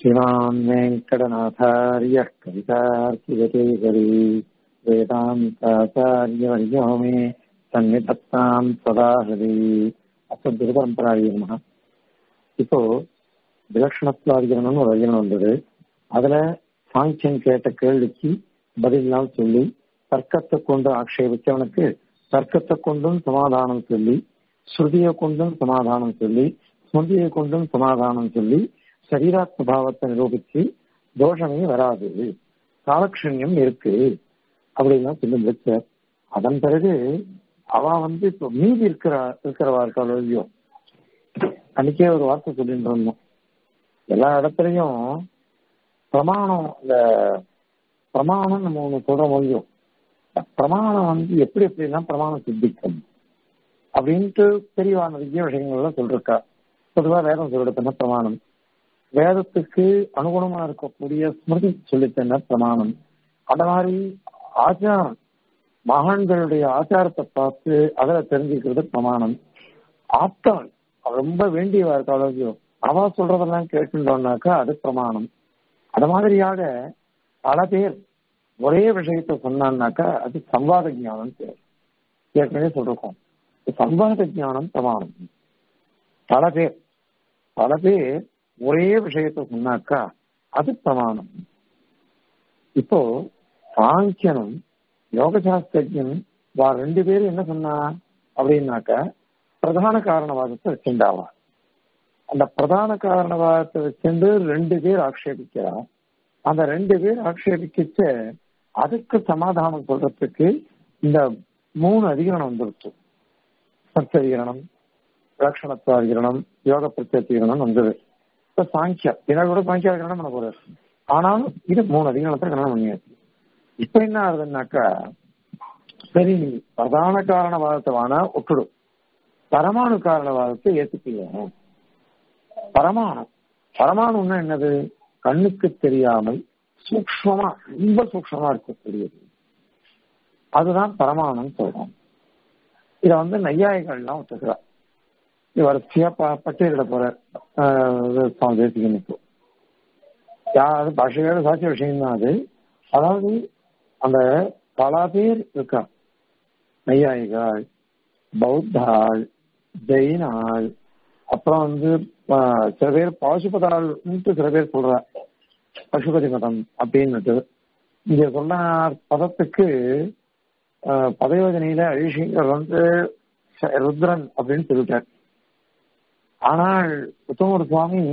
श्रीमान् वेङ्कटनाथार्यः कवितार्किगतेकरी वेदान्ताचार्यवर्यो मे सन्निधत्ताम् सदा हृदि அசத்குரு பரம்பராய நமக இப்போ விலட்சணத்துவாதிகரணம்னு ஒரு அதிகரணம் வந்தது அதுல சாங்கியன் கேட்ட கேள்விக்கு பதிலாம் சொல்லி தர்க்கத்தை கொண்டு ஆக்ஷேபிச்சவனுக்கு தர்க்கத்தை கொண்டும் சமாதானம் சொல்லி ஸ்ருதியை கொண்டும் சமாதானம் சொல்லி ஸ்மிருதியை கொண்டும் சமாதானம் சொல்லி சரீராத்ம பாவத்தை நிரூபிச்சு தோஷமே வராது காலக்ஷண்யம் இருக்கு அப்படின்லாம் சொல்லி முடிச்சார் அதன் பிறகு அவ வந்து இப்போ மீதி இருக்கிற இருக்கிறவா இருக்காள் இல்லையோ அன்னைக்கே ஒரு வார்த்தை சொல்லிட்டு இருந்தோம் எல்லா இடத்துலையும் பிரமாணம் இந்த பிரமாணம் நம்ம ஒண்ணு சொல்ற முடியும் பிரமாணம் வந்து எப்படி எப்படிலாம் பிரமாணம் சித்திக்கும் அப்படின்ட்டு தெரியவா நிறைய விஷயங்கள்லாம் சொல்லிருக்கா பொதுவா வேதம் சொல்லிடுத்தன பிரமாணம் வேதத்துக்கு அனுகுணமா இருக்கக்கூடிய ஸ்மிருதி சொல்லித்தன பிரமாணம் அந்த மாதிரி ஆச்சாரம் மகான்களுடைய ஆச்சாரத்தை பார்த்து அதில் தெரிஞ்சுக்கிறது பிரமாணம் ஆத்தாள் ரொம்ப வேண்டியவா இருக்காளோ அவ சொல்றதெல்லாம் கேட்டுட்டோம்னாக்கா அது பிரமாணம் அது மாதிரியாக பல பேர் ஒரே விஷயத்த சொன்னான்னாக்கா அது சம்வாத ஜானம் பேர் ஏற்கனவே சொல்றோம் சம்வாத ஜானம் பிரமாணம் பல பேர் பல பேர் ஒரே விஷயத்த சொன்னாக்கா அது பிரமாணம் இப்போ சாங்கியனும் யோகசாஸ்திரஜன் வா ரெண்டு பேரும் என்ன சொன்னா அப்படின்னாக்க பிரதான காரணவாதத்தை வச்சுண்டாவா அந்த பிரதான காரணவாதத்தை வச்சுண்டு ரெண்டு பேர் ஆக்ஷேபிக்கிறா அந்த ரெண்டு பேர் ஆக்ஷேபிக்கிச்ச அதுக்கு சமாதானம் சொல்றதுக்கு இந்த மூணு அதிகரணம் வந்துருச்சு சர்ச்சதிகரணம் லட்சணத்துவாதிகரணம் யோக பிரத்யதிகரணம் வந்தது இப்ப சாங்கியா பின்னாடி கூட சாங்கியா கரணம் பண்ண போறாரு ஆனாலும் இது மூணு அதிகரணத்தை கரணம் பண்ணியாச்சு இப்ப என்ன ஆகுதுன்னாக்கா சரி நீ பிரதான காரணவாதத்தை வேணா விட்டுடும் பரமாணு காரணவாதத்தை ஏத்துக்கல பரமாணு பரமாணுன்னா என்னது கண்ணுக்கு தெரியாமல் சூக்மமா ரொம்ப சூக்மமா இருக்கக்கூடியது அதுதான் பரமாணுன்னு சொல்றோம் இத வந்து நையாயிகள்லாம் ஒத்துக்கிறா இது வரிசையா பட்டியலிட போற சுவாமி தேசிகன் இப்போ யாரு பாஷையோட சாட்சி விஷயம் தான் அது அதாவது அந்த பல பேர் இருக்கா நையாயிகாள் பௌத்தாள் ஜெயினாள் அப்புறம் வந்து சில பேர் பாசுபதாள் சில பேர் சொல்ற பசுபதி மதம் அப்படின்னுட்டு இங்க சொன்ன பதத்துக்கு பதயோஜனையில அழிஷிங்கர் வந்து ருத்ரன் அப்படின்னு சொல்லிட்டார் ஆனால் உத்தமர் சுவாமி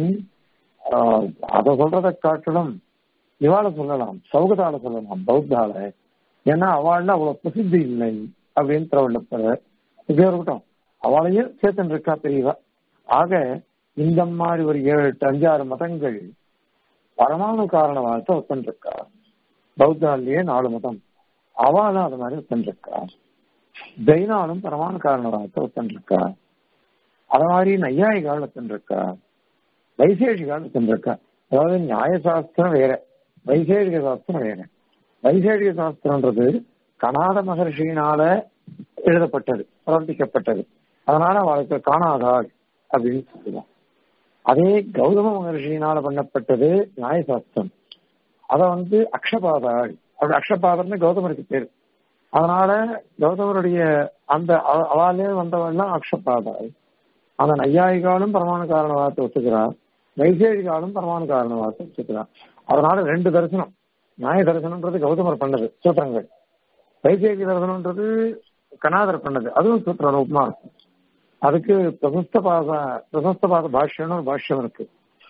அதை சொல்றதை காட்டிலும் இவாள சொல்லலாம் சௌகதால சொல்லலாம் பௌத்தால ஏன்னா அவள்ல அவ்வளவு பிரசித்தி இல்லை அப்படின்னு திரவள்ளப்பற இப்படியே இருக்கட்டும் அவளையும் சேர்த்தன் இருக்கா பெரியவா ஆக இந்த மாதிரி ஒரு ஏழு எட்டு அஞ்சாறு மதங்கள் பரமாணு காரணவாதத்தை ஒத்தன்றிருக்கா பௌத்தாலேயே நாலு மதம் அவளும் அது மாதிரி ஒத்தன்றிருக்கா ஜெயினாலும் பரமாணு காரணவாதத்தை ஒத்தன்றிருக்கா அது மாதிரி நையாயிகால் ஒத்தன்றிருக்கா வைசேஷிகால் ஒத்தன்றிருக்கா அதாவது நியாயசாஸ்திரம் வேற வைசேஷிக சாஸ்திரம் வேற வைசேஷிக சாஸ்திரம்ன்றது கனாத மகர்ஷியினால எழுதப்பட்டது பிரவர்த்திக்கப்பட்டது அதனால அவளுக்கு காணாதாள் அப்படின்னு சொல்லுவோம் அதே கௌதம மகர்ஷியினால பண்ணப்பட்டது நியாயசாஸ்திரம் அத வந்து அக்ஷபாதாள் அப்படி அக்ஷபாதர்னு கௌதமருக்கு பேர் அதனால கௌதமருடைய அந்த அவாலே வந்தவெல்லாம் அக்ஷபாதாள் அந்த நையாயிகாலும் பரமாணு காரணவாதத்தை ஒத்துக்கிறார் வைசேஷிகாலும் பரமாணு காரணவாதத்தை ஒத்துக்கிறார் அதனால ரெண்டு தரிசனம் நியாய தரிசனம்ன்றது கௌதமர் பண்ணது சூத்திரங்கள் வைசேகி தரிசனம்ன்றது கனாதர் பண்ணது அதுவும் சூத்திர ரூபமா இருக்கும் அதுக்கு பிரசஸ்தபாத பிரசஸ்தபாத பாஷ்யம்னு ஒரு பாஷ்யம் இருக்கு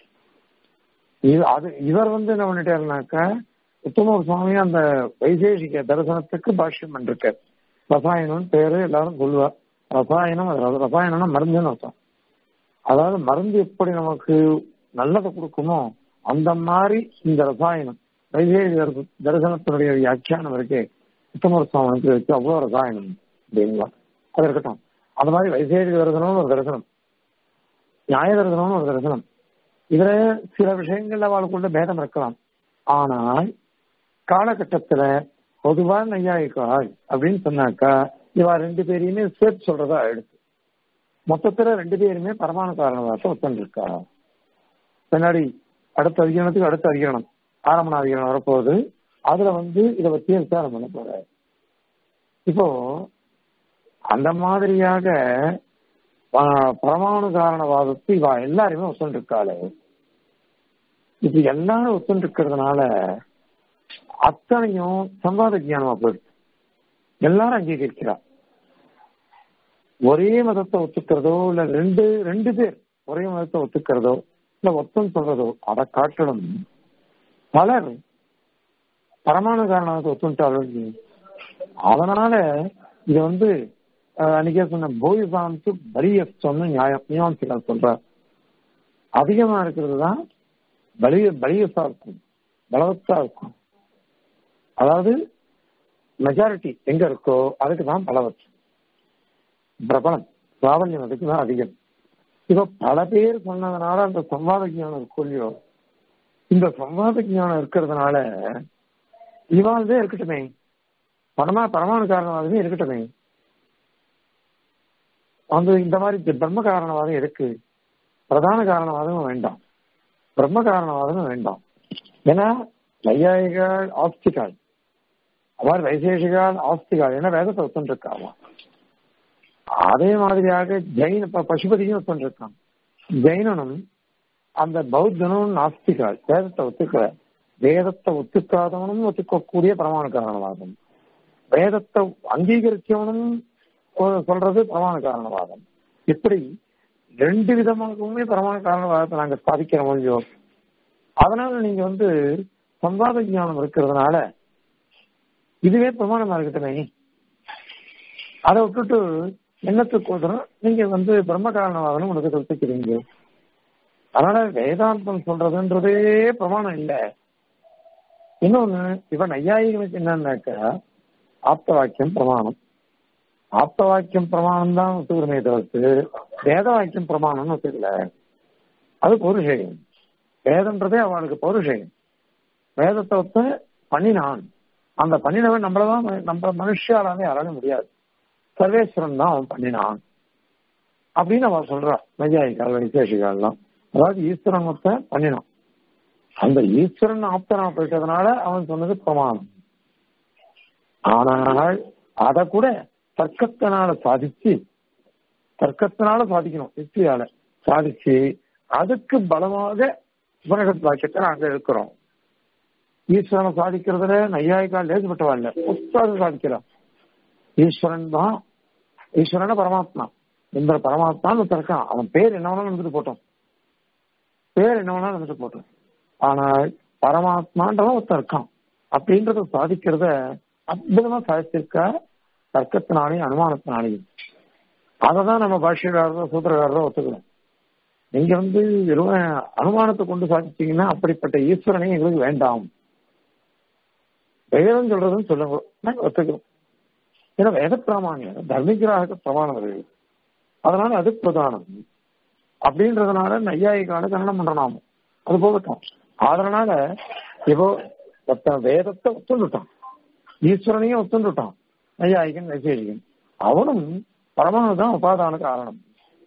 இது அது இவர் வந்து என்ன பண்ணிட்டாருனாக்கா உத்தமர் சுவாமி அந்த வைசேஷிக தரிசனத்துக்கு பாஷ்யம் பண்ணிருக்கார் ரசாயனம் பேரு எல்லாரும் சொல்லுவார் ரசாயனம் ரசாயனம்னா மருந்துன்னு அர்த்தம் அதாவது மருந்து எப்படி நமக்கு நல்லதை கொடுக்குமோ அந்த மாதிரி இந்த ரசாயனம் வைசேகி தரிசனத்தினுடைய வியாக்கியானம் இருக்கே உத்தமர் சுவாமிக்கு வச்சு அவ்வளவு ரசாயனம் அப்படிங்களா அது இருக்கட்டும் அந்த மாதிரி வைசேகி தரிசனம்னு ஒரு தரிசனம் நியாய தரிசனம்னு ஒரு தரிசனம் இதுல சில விஷயங்கள்ல அவளுக்குள்ள பேதம் இருக்கலாம் ஆனால் காலகட்டத்துல பொதுவா நையாயிக்காள் அப்படின்னு சொன்னாக்கா இவா ரெண்டு பேரையுமே சேர்த்து சொல்றதா ஆயிடுச்சு மொத்தத்துல ரெண்டு பேருமே பரமாணு காரணவாதத்தை ஒத்தன் இருக்கா பின்னாடி அடுத்த அதிகரணத்துக்கு அடுத்த அதிகரணம் ஆரம்பண அதிகரணம் வரப்போகுது அதுல வந்து இதை பத்தி விசாரம் பண்ண போறாரு இப்போ அந்த மாதிரியாக ஆஹ், பரமாணு காரணவாதத்தை இவ எல்லாருமே ஒத்துண்டிருக்காளு இது எல்லாரும் ஒத்துண்டிருக்கிறதுனால அத்தனையும் சம்பாத ஞானமா போயிடுது எல்லாரும் அங்கீகரிக்கிறா ஒரே மதத்தை ஒத்துக்கிறதோ இல்ல ரெண்டு ரெண்டு பேர் ஒரே மதத்தை ஒத்துக்கிறதோ இல்ல ஒத்தம் சொல்றதோ அதை காட்டணும் பலர் பரமாணு காரணத்தை ஒத்துட்டாலும் அதனால இது வந்து அஹ், அன்னைக்கே சொன்ன போயிசாந்து பலியஸ்தம்னு நியாயம் மீமாம்சிகள் சொல்றார் அதிகமா இருக்கிறது தான் பலிய பலியசா இருக்கும் பலவத்தா இருக்கும் அதாவது மெஜாரிட்டி எங்க இருக்கோ அதுக்கு தான் பலவத் பிரபலம் பிராபல்யம் அதுக்கு தான் அதிகம் இப்ப பல பேர் சொன்னதுனால அந்த சம்வாத ஞானம் இருக்கும் இல்லையோ இந்த சம்வாத ஞானம் இருக்கிறதுனால இவாழ்வே இருக்கட்டுமே பரமா பரமாணு காரணவாதமே இருக்கட்டுமே வந்து இந்த மாதிரி பிரம்ம காரணவாதம் எதுக்கு பிரதான காரணவாதமும் வேண்டாம் பிரம்ம காரணவாதமும் வேண்டாம் ஏன்னா நையாயிகள் ஆஸ்திகால் அவர் வைசேஷிகால் ஆஸ்திகால் ஏன்னா வேதத்தை ஒத்துருக்காங்க அதே மாதிரியாக ஜெயின் இப்ப பசுபதியும் ஒத்துருக்கான் ஜெயினனும் அந்த பௌத்தனும் நாஸ்திகால் வேதத்தை ஒத்துக்கல வேதத்தை ஒத்துக்காதவனும் ஒத்துக்கக்கூடிய பிரமாண காரணவாதம் வேதத்தை அங்கீகரிச்சவனும் ஒரு- சொல்றது பிரமாண காரணவாதம் இப்படி ரெண்டு விதமாகவுமே பிரமாண காரணவாதத்தை நாங்க ஸ்தாபிக்கிறோம் இல்லையோ அதனால நீங்க வந்து சம்பாத ஞானம் இருக்கிறதுனால இதுவே பிரமாணமா இருக்கட்டுமே அதை விட்டுட்டு என்னத்துக்கு ஒதுறோம் நீங்க வந்து பிரம்ம காரணவாதம் உனக்கு கற்பிக்கிறீங்க அதனால வேதாந்தம் சொல்றதுன்றதே பிரமாணம் இல்ல இன்னொன்னு இப்ப நையாயிகளுக்கு என்னன்னாக்கா ஆப்த வாக்கியம் பிரமாணம் ஆப்த வாக்கியம் பிரமாணம் தான் ஒத்துக்கிறமே தவிர்த்து வேத வாக்கியம் பிரமாணம்னு ஒத்துக்கல அது பௌருஷேயம் வேதம்ன்றதே அவனுக்கு பௌருஷேயம் வேதத்தை ஒத்து பண்ணினான் அந்த பண்ணினவன் நம்மளதான் நம்ம மனுஷாலாமே யாராலும் முடியாது சர்வேஸ்வரன் தான் அவன் பண்ணினான் அப்படின்னு அவன் சொல்றா நையாயிகால் விசேஷிகால்லாம் அதாவது ஈஸ்வரன் ஒருத்த பண்ணினான் அந்த ஈஸ்வரன் ஆப்தனா போயிட்டதுனால அவன் சொன்னது பிரமாணம் ஆனால் அத கூட தர்க்கத்தினால சாதிச்சு தர்க்கத்தினால சாதிக்கணும் யுக்தியால சாதிச்சு அதுக்கு பலமாக உபனிஷத் வாக்கியத்தை நாங்க இருக்கிறோம் ஈஸ்வரனை சாதிக்கிறதுல நையாயிக்கால் லேசுப்பட்டவா இல்ல புஸ்தகம் சாதிக்கிறான் ஈஸ்வரன் தான் ஈஸ்வரன பரமாத்மா இந்த பரமாத்மான்னு ஒருத்தன் இருக்கான் அவன் பேர் என்ன வேணாலும் இருந்துட்டு போட்டோம் பேர் என்ன வேணாலும் இருந்துட்டு போட்டோம் ஆனால் பரமாத்மான்றவன் ஒருத்தன் இருக்கான் அப்படின்றத சாதிக்கிறத அற்புதமா சாதிச்சிருக்கா தர்க்கத்தினாலையும் அனுமானத்தினாலையும் அதை தான் நம்ம பாஷ்யக்காரரோ சூத்திரக்காரரோ ஒத்துக்கிறோம் நீங்க வந்து வெறும் அனுமானத்தை கொண்டு சாதிச்சீங்கன்னா அப்படிப்பட்ட ஈஸ்வரனை எங்களுக்கு வேண்டாம் வேதம் சொல்றதுன்னு சொல்லுங்க நாங்க ஒத்துக்கிறோம் ஏன்னா வேத பிராமாணியம் தர்மிகிராக பிரமாணம் அது அதனால அது பிரதானம் அப்படின்றதுனால நையாயிக்கான கன்னடம் பண்றோம் நாம அது போகட்டும் அதனால இப்போ ஒருத்தன் வேதத்தை ஒத்துண்டுட்டான் ஈஸ்வரனையும் ஒத்துண்டுட்டான் நையாயிகன் வைசேஷிகன் அவனும் பரமானு தான் உபாதான காரணம்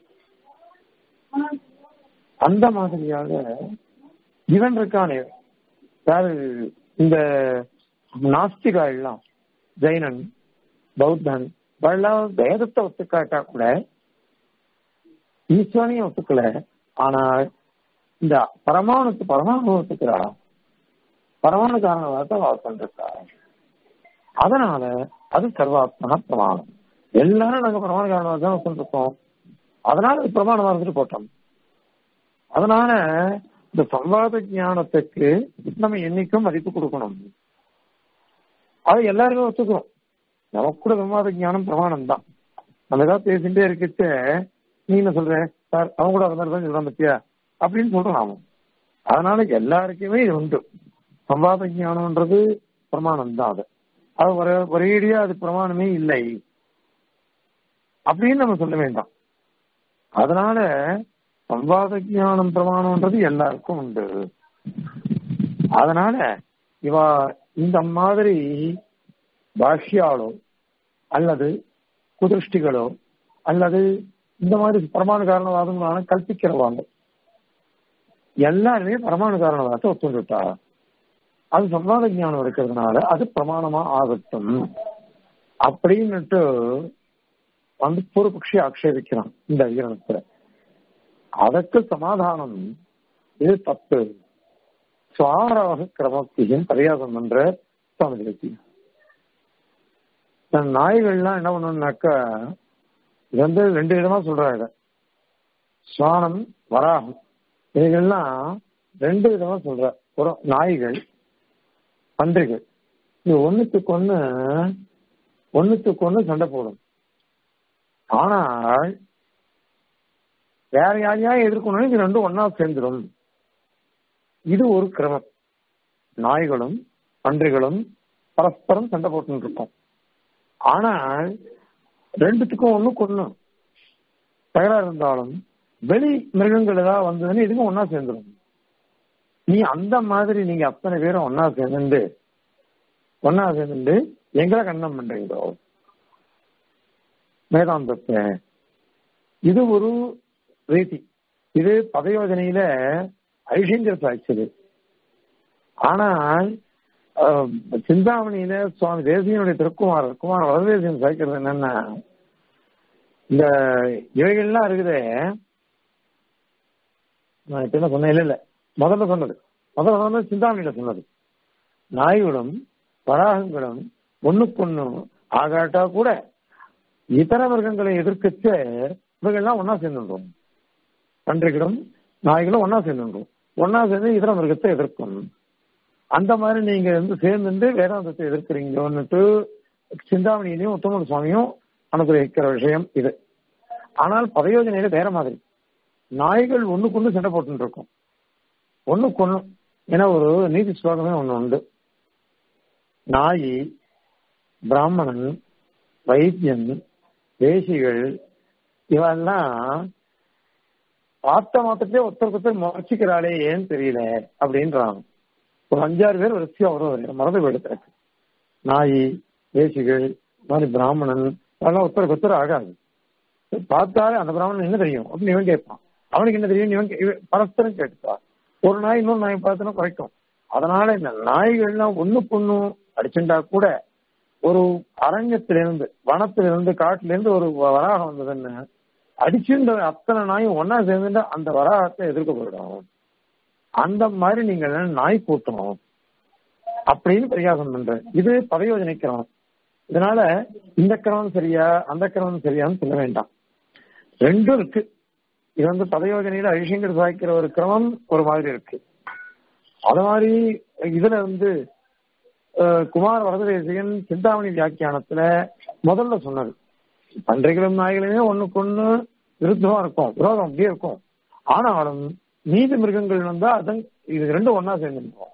அந்த மாதிரியாக இவன் இருக்கானே யாரு இந்த நாஸ்திகா எல்லாம் ஜெயினன் பௌத்தன் இவெல்லாம் வேதத்தை ஒத்துக்காட்டா கூட ஈஸ்வரனையும் ஒத்துக்கல ஆனால் இந்த பரமாணுக்கு பரமாணு ஒத்துக்கிறா பரமாணு காரணத்தை வாசம் இருக்கா அதனால அது சர்வாத்மனா பிரமாணம் எல்லாரும் நாங்க பிரமாண காரணமாக தான் ஒத்துருக்கோம் அதனால அது பிரமாணமா இருந்துட்டு போட்டோம் அதனால இந்த சம்வாத ஞானத்துக்கு நம்ம என்னைக்கும் மதிப்பு கொடுக்கணும் அதை எல்லாருமே ஒத்துக்கிறோம் நமக்கு கூட சம்வாத ஞானம் பிரமாணம் தான் நம்ம ஏதாவது பேசிட்டே இருக்கச்ச நீ என்ன சொல்ற சார் அவங்க கூட அந்த தான் சொல்றான் பத்தியா அப்படின்னு சொல்றோம் நாம அதனால எல்லாருக்குமே இது உண்டு சம்வாத ஞானம்ன்றது பிரமாணம் தான் அது அது ஒரே ஒரேடியா அது பிரமாணமே இல்லை அப்படின்னு நம்ம சொல்ல வேண்டாம் அதனால சம்வாத ஞானம் பிரமாணம்ன்றது எல்லாருக்கும் உண்டு அதனால இவா இந்த மாதிரி பாஷ்யாலோ அல்லது குதிருஷ்டிகளோ அல்லது இந்த மாதிரி பிரமாண காரணவாதங்களான கல்பிக்கிறவாங்க எல்லாருமே பரமாணு காரணவாதத்தை ஒத்துண்டுட்டா அது சம்வாத ஞானம் இருக்கிறதுனால அது பிரமாணமா ஆகட்டும் அப்படின்னுட்டு வந்து பூர்வபக்ஷி ஆக்ஷேபிக்கிறான் இந்த அதிகரணத்துல அதற்கு சமாதானம் இது தப்பு சுவாராக கிரமத்தையும் பரியாசம் பண்ற சுவாமி தேசியம் இந்த நாய்கள்லாம் என்ன பண்ணணும்னாக்கா இது வந்து ரெண்டு விதமா சொல்றாங்க சுவானம் வராகம் இதுகள்லாம் ரெண்டு விதமா சொல்ற ஒரு நாய்கள் பன்றிகள் இது ஒண்ணுத்துக்கு ஒண்ணு ஒண்ணுத்துக்கு ஒண்ணு சண்டை போடும் ஆனால் வேற யாரையா எதிர்க்கணும் இது ரெண்டும் ஒன்னா சேர்ந்துடும் இது ஒரு கிரமம் நாய்களும் பன்றிகளும் பரஸ்பரம் சண்டை போட்டு இருக்கும் ஆனால் ரெண்டுத்துக்கும் ஒண்ணு கொண்டு தகராறு இருந்தாலும் வெளி மிருகங்கள் ஏதாவது வந்ததுன்னு இதுக்கும் ஒன்னா சேர்ந்துடும் நீ அந்த மாதிரி நீங்க அத்தனை பேரும் ஒன்னா சேர்ந்து ஒன்னா சேர்ந்து எங்களை கண்ணம் பண்றீங்களோ வேதாந்தத்தை இது ஒரு ரீதி இது பதயோஜனையில ஐஷிங்கர் சாய்ச்சது ஆனால் சிந்தாமணியில சுவாமி தேசியனுடைய திருக்குமார் குமார் வரதேசியன் சாய்க்கிறது என்னன்னா இந்த இவைகள்லாம் இருக்குதே நான் இப்ப என்ன சொன்னேன் இல்ல இல்ல முதல்ல சொன்னது முதல்ல சொன்னது சிந்தாமணியில சொன்னது நாய்களும் வராகங்களும் ஒண்ணுக்கொண்ணு ஆகாட்டா கூட இதர வர்க்கங்களை எதிர்க்கச்ச இவங்கெல்லாம் ஒன்னா சேர்ந்துடும் பன்றிகளும் நாய்களும் ஒன்னா சேர்ந்துடும் ஒன்னா சேர்ந்து இதர மிருகத்தை எதிர்க்கும் அந்த மாதிரி நீங்க வந்து சேர்ந்துட்டு வேதாந்தத்தை எதிர்க்கிறீங்கன்னுட்டு சிந்தாமணியிலையும் உத்தமன் சுவாமியும் அனுகிரகிக்கிற விஷயம் இது ஆனால் பதயோஜனையில வேற மாதிரி நாய்கள் ஒண்ணுக்கு ஒண்ணு சண்டை போட்டு இருக்கும் ஒண்ணுக்கு ஒண்ணு ஏன்னா ஒரு நீதி ஸ்லோகமே ஒண்ணு உண்டு நாய் பிராமணன் வைத்தியன் வேசிகள் இவெல்லாம் பார்த்த மாத்திரத்தே ஒருத்தருக்கு ஒருத்தர் முறைச்சிக்கிறாளே ஏன்னு தெரியல அப்படின்றாங்க ஒரு அஞ்சாறு பேர் வரிசையா வரும் மறந்து போயிடுத்து நாய் வேசிகள் மாதிரி பிராமணன் அதெல்லாம் ஒருத்தருக்கு ஒருத்தர் ஆகாது பார்த்தாலே அந்த பிராமணன் என்ன தெரியும் அப்படின்னு இவன் கேட்பான் அவனுக்கு என்ன தெரியும் இவன் இவன் பரஸ்பரம் கேட்டுப்பா ஒரு நாய் இன்னொரு நாய் பார்த்தோன்னா குறைக்கும் அதனால இந்த நாய்கள்லாம் ஒண்ணு பொண்ணு அடிச்சுட்டா கூட ஒரு அரண்யத்திலிருந்து வனத்திலிருந்து காட்டிலிருந்து ஒரு வராகம் வந்ததுன்னு அடிச்சுன்ற அத்தனை நாயும் ஒன்னா சேர்ந்துட்டு அந்த வராகத்தை எதிர்க்க போயிடும் அந்த மாதிரி நீங்க நாய் கூட்டணும் அப்படின்னு பரிகாசம் பண்ற இது பதயோஜனை கிரமம் இதனால இந்த கிரமம் சரியா அந்த கிரமம் சரியான்னு சொல்ல வேண்டாம் ரெண்டும் இருக்கு இது வந்து பதயோஜனையில ஐஷங்கர் சாய்க்கிற ஒரு கிரமம் ஒரு மாதிரி இருக்கு அது மாதிரி இதுல வந்து குமார் வரததேசிகன் சிந்தாமணி வியாக்கியானத்துல முதல்ல சொன்னது பன்றைகளும் நாய்களுமே ஒண்ணுக்கு ஒண்ணு விருத்தமா இருக்கும் விரோதம் அப்படியே இருக்கும் ஆனாலும் நீதி மிருகங்கள் வந்தா அதன் இது ரெண்டும் ஒன்னா சேர்ந்துருக்கும்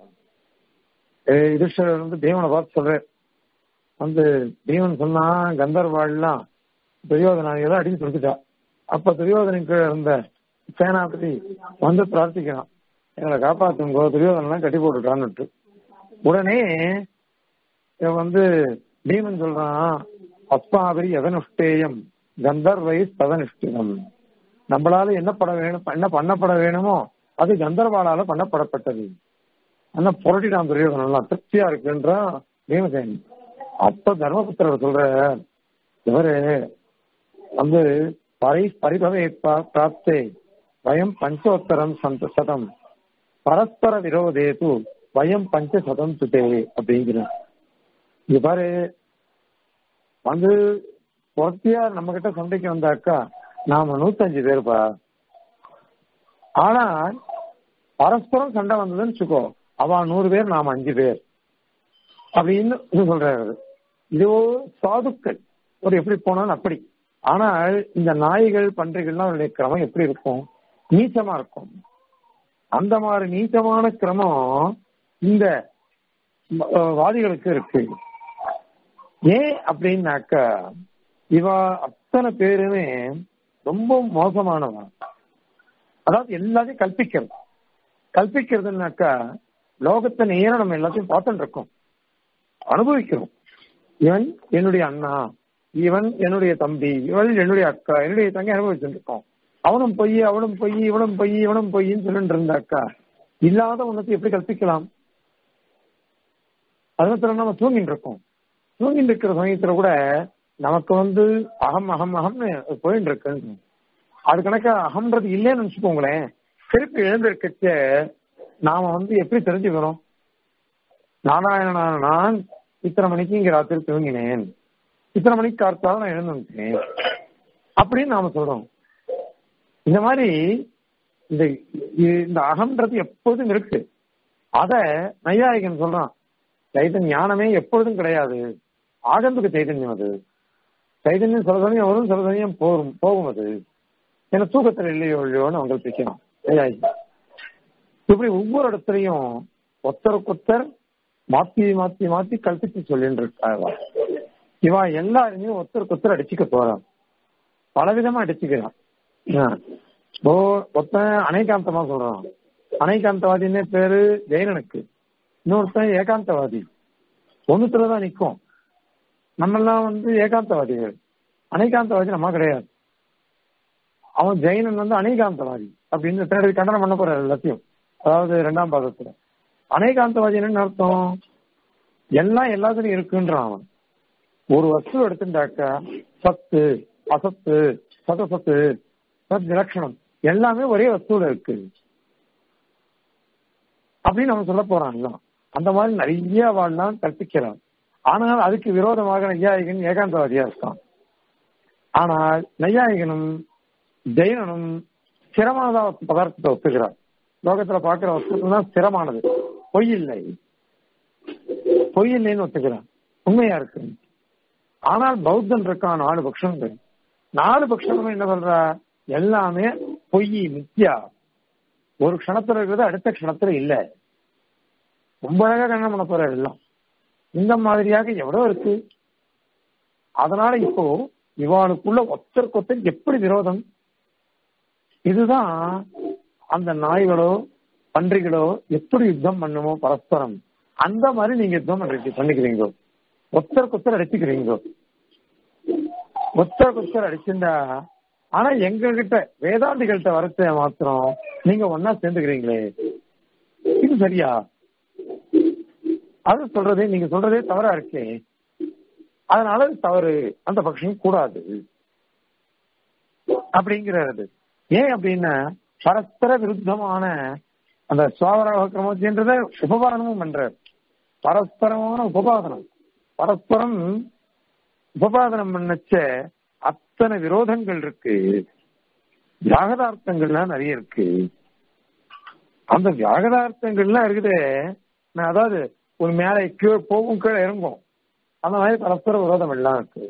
யுதிஷ்டர் வந்து தேவனை பார்த்து சொல்ற வந்து தேவன் சொன்னா கந்தர்வாள்லாம் துரியோதனாக தான் அடிச்சு கொடுத்துட்டா அப்ப துரியோதனுக்கு இருந்த சேனாபதி வந்து பிரார்த்திக்கிறான் எங்களை காப்பாத்துங்கோ துரியோதனெல்லாம் கட்டி போட்டுட்டான்னுட்டு உடனே இவன் வந்து பீமன் சொல்றான் அஸ்மாபரி எதனுஷ்டேயம் கந்தர்வை ததனுஷ்டிதம் நம்மளால என்ன பட வேணும் என்ன பண்ணப்பட வேணுமோ அது கந்தர்வாளால பண்ணப்படப்பட்டது ஆனா புரட்டிட்டான் துரியோதனெல்லாம் திருப்தியா இருக்குன்றா பீமசேன் அப்ப தர்மபுத்திரர் சொல்ற இவரு வந்து பரி பரிபவே பிராப்தே வயம் பஞ்சோத்தரம் சந்த சதம் பரஸ்பர விரோதேது வயம் பஞ்ச சதம் சுதே அப்படிங்கிற இது பாரு வந்து பொறுத்தியார் நம்ம கிட்ட சண்டைக்கு வந்தாக்கா நாம நூத்தஞ்சு பேருப்பா ஆனா பரஸ்பரம் சண்டை வந்ததுன்னு வச்சுக்கோ அவ நூறு பேர் நாம அஞ்சு பேர் அப்படின்னு சொல்றாரு இதோ சாதுக்கள் ஒரு எப்படி போனாலும் அப்படி ஆனால் இந்த நாய்கள் பன்றிகள்லாம் அவருடைய கிரமம் எப்படி இருக்கும் நீச்சமா இருக்கும் அந்த மாதிரி நீச்சமான கிரமம் இந்த வாதிகளுக்கு இருக்கு ஏன் அப்படின்னாக்கா இவ அத்தனை பேருமே ரொம்ப மோசமானவன் அதாவது எல்லாத்தையும் கல்பிக்கிறது கல்பிக்கிறதுனாக்கா லோகத்தை நேரம் நம்ம எல்லாத்தையும் பார்த்துட்டு இருக்கோம் அனுபவிக்கிறோம் இவன் என்னுடைய அண்ணா இவன் என்னுடைய தம்பி இவள் என்னுடைய அக்கா என்னுடைய தங்கை அனுபவிச்சுட்டு இருக்கோம் அவனும் பொய் அவனும் பொய் இவனும் பொய் இவனும் பொய்ன்னு சொல்லிட்டு இருந்தாக்கா இல்லாத ஒன்னத்தை எப்படி கற்பிக்கலாம் அதனால நம்ம தூங்கிட்டு இருக்கோம் தூங்கிட்டு இருக்கிற சமயத்துல கூட நமக்கு வந்து அகம் அகம் அகம்னு போயிட்டு இருக்கு அது கணக்கா அகம்ன்றது இல்லைன்னு நினைச்சுக்கோங்களேன் திருப்பி எழுந்திருக்கச்ச நாம வந்து எப்படி தெரிஞ்சுக்கிறோம் நாராயணனான நான் இத்தனை மணிக்கு இங்க ராத்திரி தூங்கினேன் இத்தனை மணிக்கு காத்தாலும் நான் எழுந்துட்டேன் அப்படின்னு நாம சொல்றோம் இந்த மாதிரி இந்த இந்த அகம்ன்றது எப்பொழுதும் இருக்கு அத நையாயிகன் சொல்றான் சைதன்ய ஞானமே எப்பொழுதும் கிடையாது ஆகந்துக்கு சைதன்யம் அது சைதன்யம் சில சமயம் வரும் சில சமயம் போகும் போகும் அது ஏன்னா தூக்கத்தில் இல்லையோ இல்லையோன்னு அவங்க பேசணும் நையாயிகன் இப்படி ஒவ்வொரு இடத்துலையும் ஒத்தருக்கொத்தர் மாத்தி மாத்தி மாத்தி கல்பிச்சு சொல்லிட்டு இருக்கா இவா எல்லாருமே ஒருத்தருக்கு ஒருத்தர் அடிச்சுக்க போறான் பலவிதமா அடிச்சுக்கிறான் ஓ ஒருத்தன் அனைகாந்தமா சொல்றான் அனைகாந்தவாதின்னே பேரு ஜெயனனுக்கு இன்னொருத்தன் ஏகாந்தவாதி ஒண்ணுத்துலதான் நிக்கும் நம்ம எல்லாம் வந்து ஏகாந்தவாதிகள் அனைகாந்தவாதி நம்ம கிடையாது அவன் ஜெயினன் வந்து அனைகாந்தவாதி அப்படின்னு தேடி கண்டனம் பண்ண போறாரு எல்லாத்தையும் அதாவது ரெண்டாம் பாதத்துல அனைகாந்தவாதி என்னன்னு அர்த்தம் எல்லாம் எல்லாத்துலயும் இருக்குன்றான் அவன் ஒரு வஸ்து எடுத்துட்டாக்கா சத்து அசத்து சதசத்து சத் விலட்சணம் எல்லாமே ஒரே வஸ்துல இருக்கு அப்படின்னு அவன் சொல்ல போறான் அந்த மாதிரி நிறைய வாழ்லாம் கற்பிக்கிறான் ஆனால் அதுக்கு விரோதமாக நையாயிகன் ஏகாந்தவாதியா இருக்கான் ஆனால் நையாயிகனும் ஜெயினனும் ஸ்திரமானதா பதார்த்தத்தை ஒத்துக்கிறார் லோகத்துல பாக்குற வஸ்து தான் ஸ்திரமானது பொய் இல்லை பொய் இல்லைன்னு ஒத்துக்கிறான் உண்மையா இருக்கு ஆனால் பௌத்தன் இருக்கான் நாலு பட்சங்கள் நாலு பட்சங்களும் என்ன சொல்றா எல்லாமே பொய் மித்யா ஒரு க்ஷணத்துல இருக்கிறது அடுத்த க்ஷணத்துல இல்ல ரொம்ப அழகா கண்ணம் பண்ண போற எல்லாம் இந்த மாதிரியாக எவ்வளவு இருக்கு அதனால இப்போ இவாளுக்குள்ள ஒத்தருக்கு ஒத்தர் எப்படி விரோதம் இதுதான் அந்த நாய்களோ பன்றிகளோ எப்படி யுத்தம் பண்ணுமோ பரஸ்பரம் அந்த மாதிரி நீங்க யுத்தம் பண்றீங்க பண்ணிக்கிறீங்க ஒத்தருக்கு ஒத்தர் அடிச்சுக்கிறீங்க ஒத்தருக்கு ஒத்தர் அடிச்சுட்டா ஆனா எங்க கிட்ட வேதாந்திகள்கிட்ட வரச்ச மாத்திரம் நீங்க ஒன்னா சேர்ந்துக்கிறீங்களே இது சரியா அது சொல்றதே நீங்க சொல்றதே தவறா இருக்கே அதனால தவறு அந்த பட்சம் கூடாது அப்படிங்கிறது ஏன் அப்படின்னா பரஸ்பர விருத்தமான அந்த சுவாவராக கிரமோச்சின்றத உபபாதனமும் பண்றார் பரஸ்பரமான உபபாதனம் பரஸ்பரம் உபபாதனம் பண்ணச்ச அத்தனை விரோதங்கள் இருக்கு வியாகதார்த்தங்கள்லாம் நிறைய இருக்கு அந்த வியாகதார்த்தங்கள்லாம் இருக்குது அதாவது ஒரு மேலே கீழே போகும் கீழே இறங்கும் அந்த மாதிரி பரஸ்பர விரோதம் எல்லாம் இருக்கு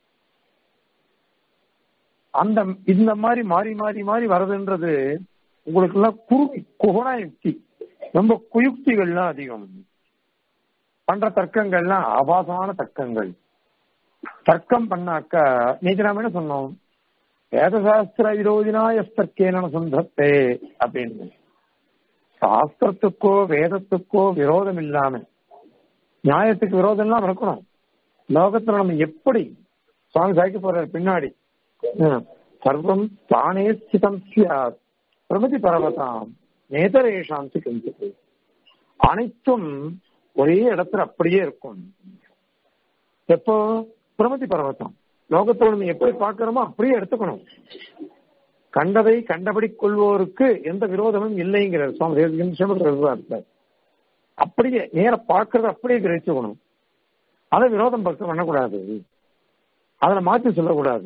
அந்த இந்த மாதிரி மாறி மாறி மாறி வருதுன்றது உங்களுக்கு எல்லாம் குருவி குகனா யுக்தி ரொம்ப குயுக்திகள்லாம் அதிகம் பண்ற தர்க்கங்கள்லாம் ஆபாசமான தர்க்கங்கள் தர்க்கம் பண்ணாக்கா நேற்று நாம என்ன சொன்னோம் வேதசாஸ்திர விரோதினா எஸ்தர்க்கேன சொந்தத்தே அப்படின்னு சாஸ்திரத்துக்கோ வேதத்துக்கோ விரோதம் இல்லாம நியாயத்துக்கு விரோதம் எல்லாம் இருக்கணும் லோகத்துல நம்ம எப்படி சுவாமி சாய்க்க போற பின்னாடி சர்வம் தானே ஸ்திதம் சியாத் பிரமதி பரவதாம் நேதரேஷாம் கிஞ்சிது அனைத்தும் ஒரே இடத்துல அப்படியே இருக்கும் எப்போ பிரமதி பர்வத்தம் லோகத்தோட நம்ம எப்படி பார்க்கிறோமோ அப்படியே எடுத்துக்கணும் கண்டதை கண்டபடி கொள்வோருக்கு எந்த விரோதமும் இல்லைங்கிறார் சுவாமி அப்படியே நேர பார்க்கறத அப்படியே கிரகிச்சுக்கணும் அதை விரோதம் பக்கம் பண்ணக்கூடாது அதை மாற்றி சொல்லக்கூடாது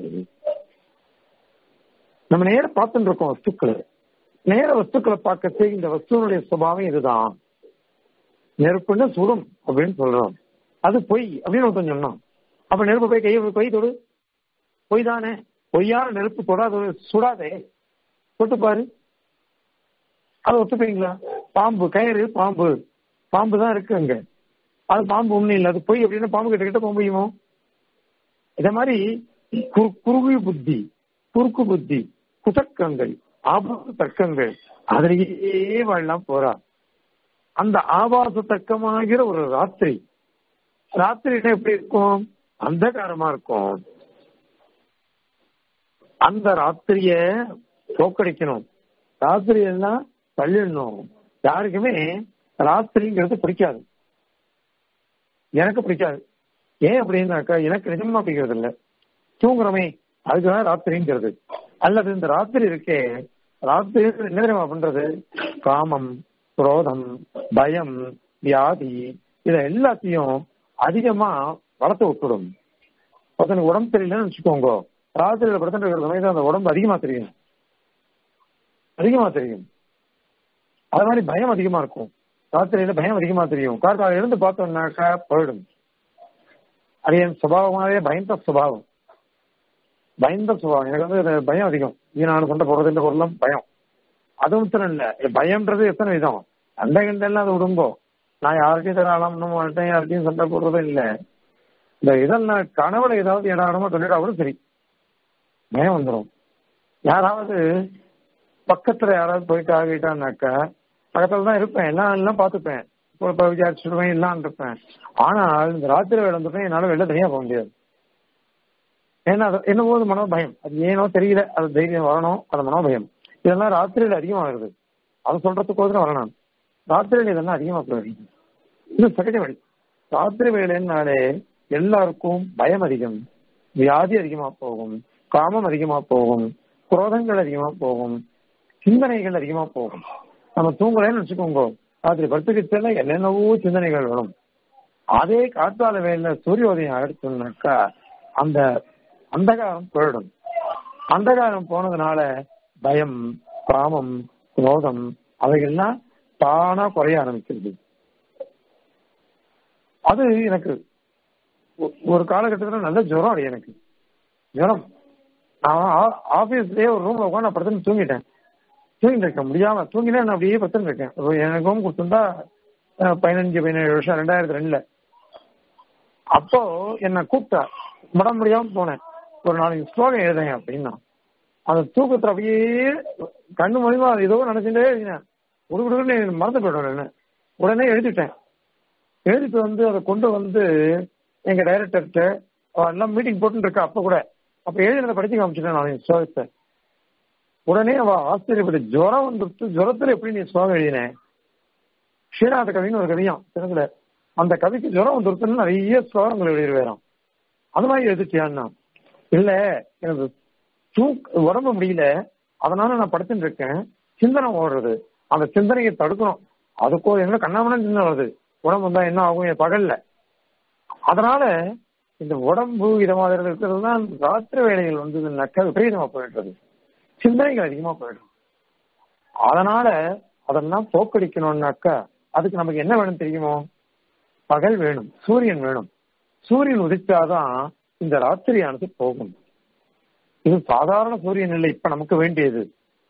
நம்ம நேர பார்த்துட்டு இருக்கோம் வஸ்துக்களை நேர வஸ்துக்களை பார்க்கறது இந்த வஸ்துவனுடைய சுபாவம் இதுதான் நெருப்புன்னு சுடும் அப்படின்னு சொல்றோம் அது பொய் அப்படின்னு ஒருத்தன் சொன்னான் அப்ப நெருப்பு போய் கையை பொய் தொடு பொய் தானே பொய்யான நெருப்பு தொடாத சுடாதே தொட்டு பாரு அது ஒத்துப்பீங்களா பாம்பு கயிறு பாம்பு பாம்பு தான் இருக்கு அங்க அது பாம்பு ஒண்ணு இல்லை அது பொய் அப்படின்னு பாம்பு கிட்ட கிட்ட போக முடியுமோ இத மாதிரி குறுகு புத்தி குறுக்கு புத்தி குதர்க்கங்கள் ஆபாச தர்க்கங்கள் அதிலேயே வாழலாம் போறா அந்த ஆபாச தர்க்கமாகிற ஒரு ராத்திரி ராத்திரினா எப்படி இருக்கும் அந்தகாரமா இருக்கும் அந்த ராத்திரிய தோக்கடிக்கணும் ராத்திரி எல்லாம் தள்ளிடணும் யாருக்குமே ராத்திரிங்கிறது பிடிக்காது எனக்கு பிடிக்காது ஏன் அப்படின்னாக்கா எனக்கு நிஜமா பிடிக்கிறது இல்ல தூங்குறோமே அதுக்குதான் ராத்திரிங்கிறது அல்லது இந்த ராத்திரி இருக்கே ராத்திரி என்ன தெரியுமா பண்றது காமம் குரோதம் பயம் வியாதி இதை எல்லாத்தையும் அதிகமா வளர்த்து விட்டுடும் ஒருத்தனுக்கு உடம்பு தெரியலன்னு வச்சுக்கோங்க ராத்திரியில படுத்துட்டு இருக்கிற சமயத்துல அந்த உடம்பு அதிகமா தெரியும் அதிகமா தெரியும் அது மாதிரி பயம் அதிகமா இருக்கும் ராத்திரியில பயம் அதிகமா தெரியும் கார்த்தால இருந்து பார்த்தோம்னாக்கா போயிடும் அது என் சுபாவமாவே பயந்த சுபாவம் பயந்த சுபாவம் எனக்கு வந்து இது பயம் அதிகம் ஈனானு சண்டை போடுறது இல்லை பொருளும் பயம் அது மாத்திரம் இல்ல இது பயம்ன்றது எத்தனை விதம் சண்டை கண்டெல்லாம் அது விடுங்கோ நான் யார்கிட்டயும் தராளாம் பண்ண மாட்டேன் யார்கிட்டயும் சண்டை போடுறதும் இல்ல இந்த இதெல்லாம் கனவுல ஏதாவது இடாடமா சொல்லிட்டா கூட சரி பயம் வந்துடும் யாராவது பக்கத்துல யாராவது போயிட்டு ஆகிட்டான்னாக்கா பக்கத்துல தான் இருப்பேன் எல்லாம் எல்லாம் பார்த்துப்பேன் இப்போ இப்போ விசாரிச்சுடுவேன் எல்லாம் இருப்பேன் ஆனால் இந்த ராத்திரி வேலை வந்துட்டேன் என்னால வெளில தனியா போக முடியாது ஏன்னா அது என்னவோ அது மனோபயம் அது ஏனோ தெரியல அது தைரியம் வரணும் அது மனோபயம் இதெல்லாம் ராத்திரியில அதிகமாகுது அதை சொல்றதுக்கோசரம் வரணும் ராத்திரியில இதெல்லாம் அதிகமா போயிடுது இது செகண்ட் வழி ராத்திரி வேலைன்னாலே எல்லாருக்கும் பயம் அதிகம் வியாதி அதிகமா போகும் காமம் அதிகமா போகும் குரோதங்கள் அதிகமா போகும் சிந்தனைகள் அதிகமா போகும் நம்ம தூங்கலைன்னு வச்சுக்கோங்க ராத்திரி படுத்துக்கிட்டு என்னென்னவோ சிந்தனைகள் வரும் அதே காத்தால வேலையில சூரியோதயம் ஆயிடுச்சுனாக்கா அந்த அந்தகாரம் போயிடும் அந்தகாரம் போனதுனால பயம் காமம் குரோதம் அவைகள்லாம் தானா குறைய ஆரம்பிக்கிறது அது எனக்கு ஒ- ஒரு காலகட்டத்துல நல்ல ஜுரம் அது எனக்கு ஜுரம் நான் ஆபீஸ்லயே ஒரு ரூம்ல உட்காந்து படுத்துன்னு தூங்கிட்டேன் தூங்கிட்டு இருக்கேன் முடியாம தூங்கினா நான் அப்படியே படுத்துன்னு இருக்கேன் அப்ப எனக்கு ரூம் கொடுத்துருந்தா அஹ், பதினஞ்சு பதினேழு வருஷம் ரெண்டாயிரத்தி ரெண்டுல அப்போ என்ன கூப்பிட்டா மட முடியாம போனேன் ஒரு நாளைக்கு ஸ்லோகம் எழுதுங்க அப்படின்னா அந்த தூக்கத்துல அப்படியே கண்ணு மூலியமா அது ஏதோ நினைச்சுட்டே எழுதினேன் உடுகுடுன்னு மறந்து போயிடுவேன் உடனே எழுதிட்டேன் எழுதிட்டு வந்து அதை கொண்டு வந்து எங்க டைரக்டர்கிட்ட எல்லாம் மீட்டிங் போட்டுட்டு இருக்கா அப்ப கூட அப்ப எழுதினதை படிச்சு காமிச்சிட்டேன் நான் ஸ்லோகத்தை உடனே அவ ஆச்சரியப்பட்டு ஜுரம் வந்துட்டு ஜுரத்துல எப்படி நீ ஸ்லோகம் எழுதினேன் ஸ்ரீநாத கவின்னு ஒரு கவியம் தெலுங்குல அந்த கவிக்கு ஜுரம் வந்துருச்சுன்னு நிறைய ஸ்லோகங்கள் எழுதிடுவேறான் அது மாதிரி எழுதிட்டியான்னா இல்ல எனக்கு தூக் உடம்பு முடியல அதனால நான் படுத்துட்டு இருக்கேன் சிந்தனை ஓடுறது அந்த சிந்தனையை தடுக்கணும் அதுக்கோ என்ன கண்ணாமணம் சிந்தனை வருது உடம்பு வந்தா என்ன ஆகும் என் பகல்ல அதனால இந்த உடம்பு இத மாதிரி இருக்கிறது தான் ராத்திரி வேலைகள் வந்ததுன்னாக்கா விபரீதமா போயிடுறது சிந்தனைகள் அதிகமா போயிடும் அதனால அதெல்லாம் போக்கடிக்கணும்னாக்கா அதுக்கு நமக்கு என்ன வேணும் தெரியுமோ பகல் வேணும் சூரியன் வேணும் சூரியன் உதிச்சாதான் இந்த ராத்திரியானது போகும் இது சாதாரண சூரியன் இல்லை இப்ப நமக்கு வேண்டியது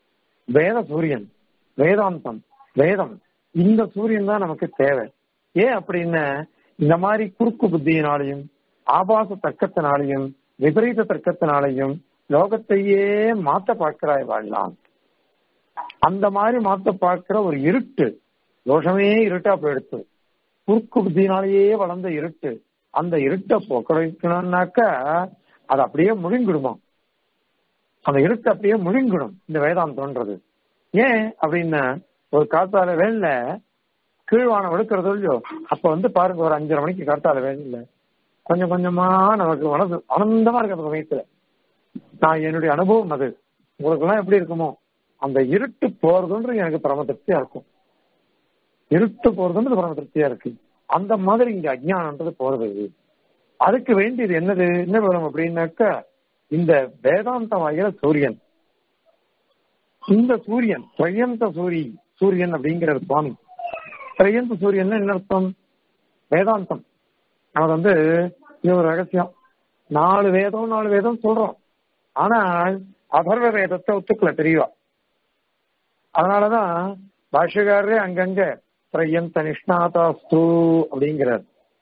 வேத சூரியன் வேதாந்தம் வேதம் இந்த சூரியன் தான் நமக்கு தேவை ஏன் அப்படின்னு இந்த மாதிரி குறுக்கு புத்தியினாலையும் ஆபாச தர்க்கத்தினாலையும் விபரீத தர்க்கத்தினாலையும் லோகத்தையே மாத்த பார்க்கிறாய் வாழலாம் அந்த மாதிரி மாத்த பார்க்கிற ஒரு இருட்டு தோஷமே இருட்டா போயிடுத்து குறுக்கு புத்தியினாலேயே வளர்ந்த இருட்டு அந்த இருட்டை போக்கடிக்கணும்னாக்கா அது அப்படியே முழுங்கிடுமா அந்த இருட்டு அப்படியே முழுங்கிடும் இந்த வேதாந்தம்ன்றது ஏன் அப்படின்னா ஒரு காத்தால வேலையில கீழ்வானம் எடுக்கிறது இல்லையோ அப்ப வந்து பாருங்க ஒரு அஞ்சரை மணிக்கு காத்தால வேலையில கொஞ்சம் கொஞ்சமா நமக்கு மனசு ஆனந்தமா இருக்கு அந்த சமயத்துல நான் என்னுடைய அனுபவம் அது உங்களுக்கு எல்லாம் எப்படி இருக்குமோ அந்த இருட்டு போறதுன்றது எனக்கு பரம திருப்தியா இருக்கும் இருட்டு போறதுன்றது பரம திருப்தியா இருக்கு அந்த மாதிரி இங்க அஜ்ஞானன்றது போறது அதுக்கு வேண்டியது என்னது என்ன வேணும் அப்படின்னாக்கா இந்த வேதாந்தம் ஆகிற சூரியன் இந்த சூரியன் திரையந்த சூரி சூரியன் அப்படிங்கிற சுவாமி திரையந்த சூரியன் என்ன அர்த்தம் வேதாந்தம் நமக்கு வந்து இது ஒரு ரகசியம் நாலு வேதம் நாலு வேதம் சொல்றோம் ஆனால் அதர்வ வேதத்தை ஒத்துக்கல தெரியவா அதனாலதான் பாஷ்யக்காரரே அங்கங்க திரையந்த நிஷ்ணாதாஸ்து அப்படிங்கிறார்